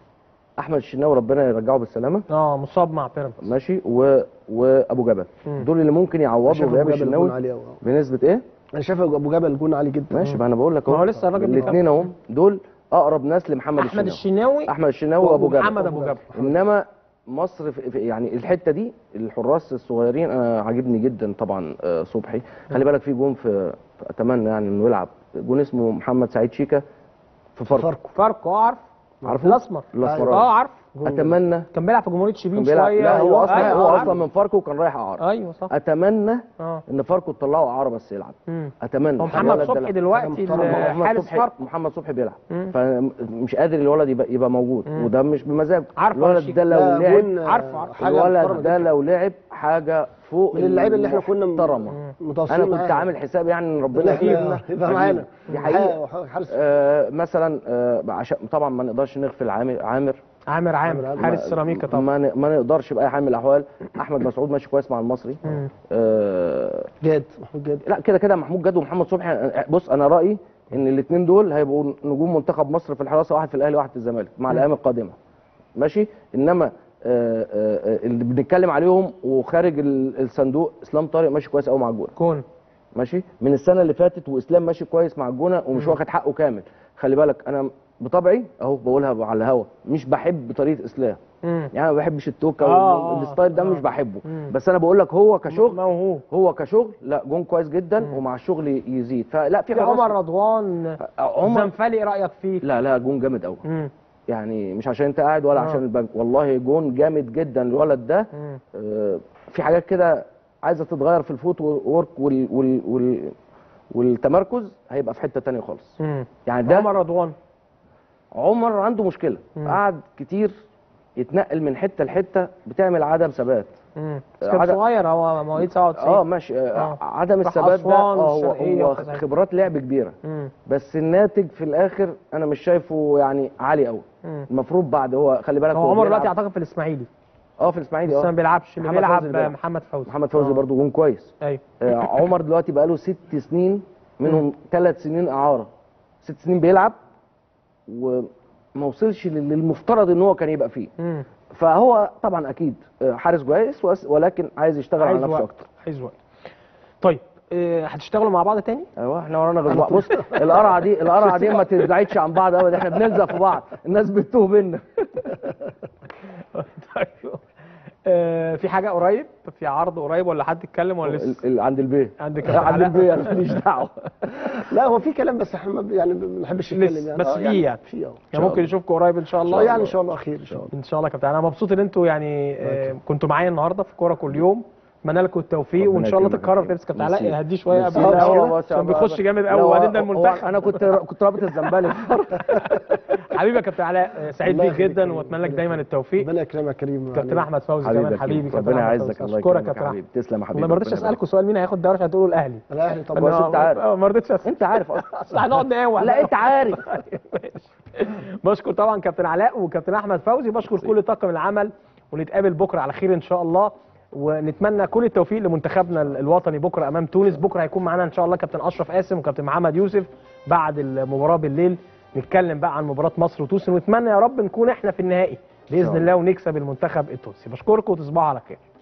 احمد الشناوي ربنا يرجعه بالسلامه اه مصاب مع بيراميدز ماشي و... وابو جبل مم. دول اللي ممكن يعوضوا شايف غياب ابو جبل جون الشناوي عالي قوي بنسبه ايه انا شايف ابو جبل جون عالي جدا ماشي ما انا بقول لك ما هو لسه الراجل الاثنين اهو دول اقرب ناس لمحمد احمد الشناوي الشناوي احمد الشناوي وابو جبل ومحمد ابو جبل انما مصر في في- يعني الحته دي الحراس الصغيرين انا عاجبني جدا طبعا آه، صبحي خلي بالك في جون في في- اتمنى يعني انه يلعب جون اسمه محمد سعيد شيكا في فرق فاركو فاركو اه عارف عارفه؟ الاسمر الأسمراني. اه عارف اتمنى كان بيلعب في جمهوريه شبين كان بيلعب شويه لا هو أيوة، اصلا أيوة، هو عارف. اصلا من فاركو وكان رايح اعاره ايوه صح اتمنى اه ان فاركو تطلعه اعاره بس يلعب مم. اتمنى هو محمد الولد ده صبحي لا. دلوقتي محترم. محمد حارس صبحي فاركو محمد صبحي بيلعب مم. فمش قادر الولد يبقى, يبقى موجود مم. وده مش بمزاجه عارفه الولد شيك. ده لو لا، لعب جون، آه، عارفه، عارفه. حاجة محترمة الولد ده جداً. لو لعب حاجه فوق من اللعيبه اللي احنا كنا محترمه متواصلين انا كنت معاها. عامل حساب يعني ان ربنا ربنا يكرمنا يبقى معانا دي حقيقه حارس آه مثلا آه عشان طبعا ما نقدرش نغفل عامر عامر عامر عامر عامر. حارس سيراميكا طبعا ما, ن- ما نقدرش باي حال من الاحوال احمد مسعود ماشي كويس مع المصري مم. آه جاد محمود جاد لا كده كده محمود جد ومحمد صبحي بص انا رايي ان الاثنين دول هيبقوا نجوم منتخب مصر في الحراسه واحد في الاهلي وواحد في الزمالك مع الايام القادمه ماشي انما آه، آه، آه، اللي بنتكلم عليهم وخارج ال- الصندوق اسلام طارق ماشي كويس قوي مع الجونه كون ماشي من السنه اللي فاتت واسلام ماشي كويس مع الجونه ومش مم. واخد حقه كامل خلي بالك انا بطبعي اهو بقولها على الهوا مش بحب طريقه اسلام مم. يعني ما بحبش التوكه آه، آه، والستايل ده آه. مش بحبه مم. بس انا بقول لك هو كشغل موهوب هو كشغل لا جون كويس جدا ومع الشغل يزيد فلا في في حراس- عمر رضوان عمر زنفلي ايه رايك فيه؟ لا لا جون جامد قوي مم. يعني مش عشان انت قاعد ولا آه. عشان البنك والله جون جامد جدا الولد ده مم. آه، في حاجات كده عايزه تتغير في الفوت وورك وال وال وال والتمركز هيبقى في حته تانية خالص مم. يعني ده عمر رضوان عمر عنده مشكله مم. قعد كتير يتنقل من حته لحته بتعمل عدم ثبات مم. بس كان عدد- صغير هو مواليد 97 اه ماشي آه. آه. عدم راح الثبات ده أسوان آه هو, والشرقية هو وكذا. خبرات لعب كبيره مم. بس الناتج في الاخر انا مش شايفه يعني عالي قوي مم. المفروض بعد هو خلي بالك هو عمر بيلعب- دلوقتي اعتقد في الاسماعيلي اه في الاسماعيلي بس ما اه بيلعبش اللي محمد بيلعب فوزي بيلعب. محمد فوزي محمد فوزي آه. برضو جون كويس ايوه آه، عمر دلوقتي بقى له ست سنين منهم ثلاث سنين اعاره ست سنين بيلعب وما وصلش لل- للمفترض ان هو كان يبقى فيه مم. فهو طبعا اكيد آه، حارس كويس وس- ولكن عايز يشتغل على عايز نفسه وقت اكتر عايز وقت طيب آه، هتشتغلوا مع بعض تاني؟ ايوه احنا ورانا غير بعض بص القرعه دي القرعه دي ما تبعدش عن بعض ابدا احنا بنلزق في بعض الناس بتتوه بينا طيب آه، في حاجه قريب في عرض قريب ولا حد اتكلم ولا لسه ال- ال- عند البيت عندك عند البيت انا ماليش دعوه لا هو في كلام بس احنا ما- يعني ما بنحبش نتكلم لسه، يعني بس آه، في يعني. في اه يعني ممكن نشوفكم قريب ان شاء الله يعني ان شاء الله خير ان شاء الله ان شاء الله يا كابتن انا مبسوط ان انتوا يعني آه، كنتوا معايا النهارده في كوره كل يوم اتمنى لكم التوفيق وان ربنا شاء الله يكرمك تتكرر يا تمسك كابتن ميرسي. علاء هديه شويه ميرسي. قبل لا، الهوا هو بس- عشان بيخش جامد لا، قوي هو- وبعدين ده هو- المنتخب انا كنت كنت رابط الزنبالي حبيبي يا كابتن علاء آه، سعيد الله بيك يخليك جدا يا كريم. واتمنى لك دايما التوفيق ربنا يكرمك يا كريم كابتن يعني احمد فوزي حبيبي كمان يا حبيبي كريم. كابتن ربنا أحمد يعزك فوزي. الله اشكرك يا يكرمك كابتن يا أحمد. حبيبي تسلم يا حبيبي والله ما رضيتش ربنا اسالكم سؤال مين هياخد الدوري عشان تقولوا الاهلي الاهلي طبعا بس انت عارف. آه، ما رضيتش اسال انت عارف اصلا اصل هنقعد نقاوح لا انت عارف بشكر طبعا كابتن علاء وكابتن احمد فوزي بشكر كل طاقم العمل ونتقابل بكره على خير ان شاء الله ونتمنى كل التوفيق لمنتخبنا الوطني بكره امام تونس بكره هيكون معانا ان شاء الله كابتن اشرف قاسم وكابتن محمد يوسف بعد المباراه بالليل نتكلم بقى عن مباراه مصر وتونس ونتمنى يا رب نكون احنا في النهائي باذن الله ونكسب المنتخب التونسي بشكركم وتصبحوا على خير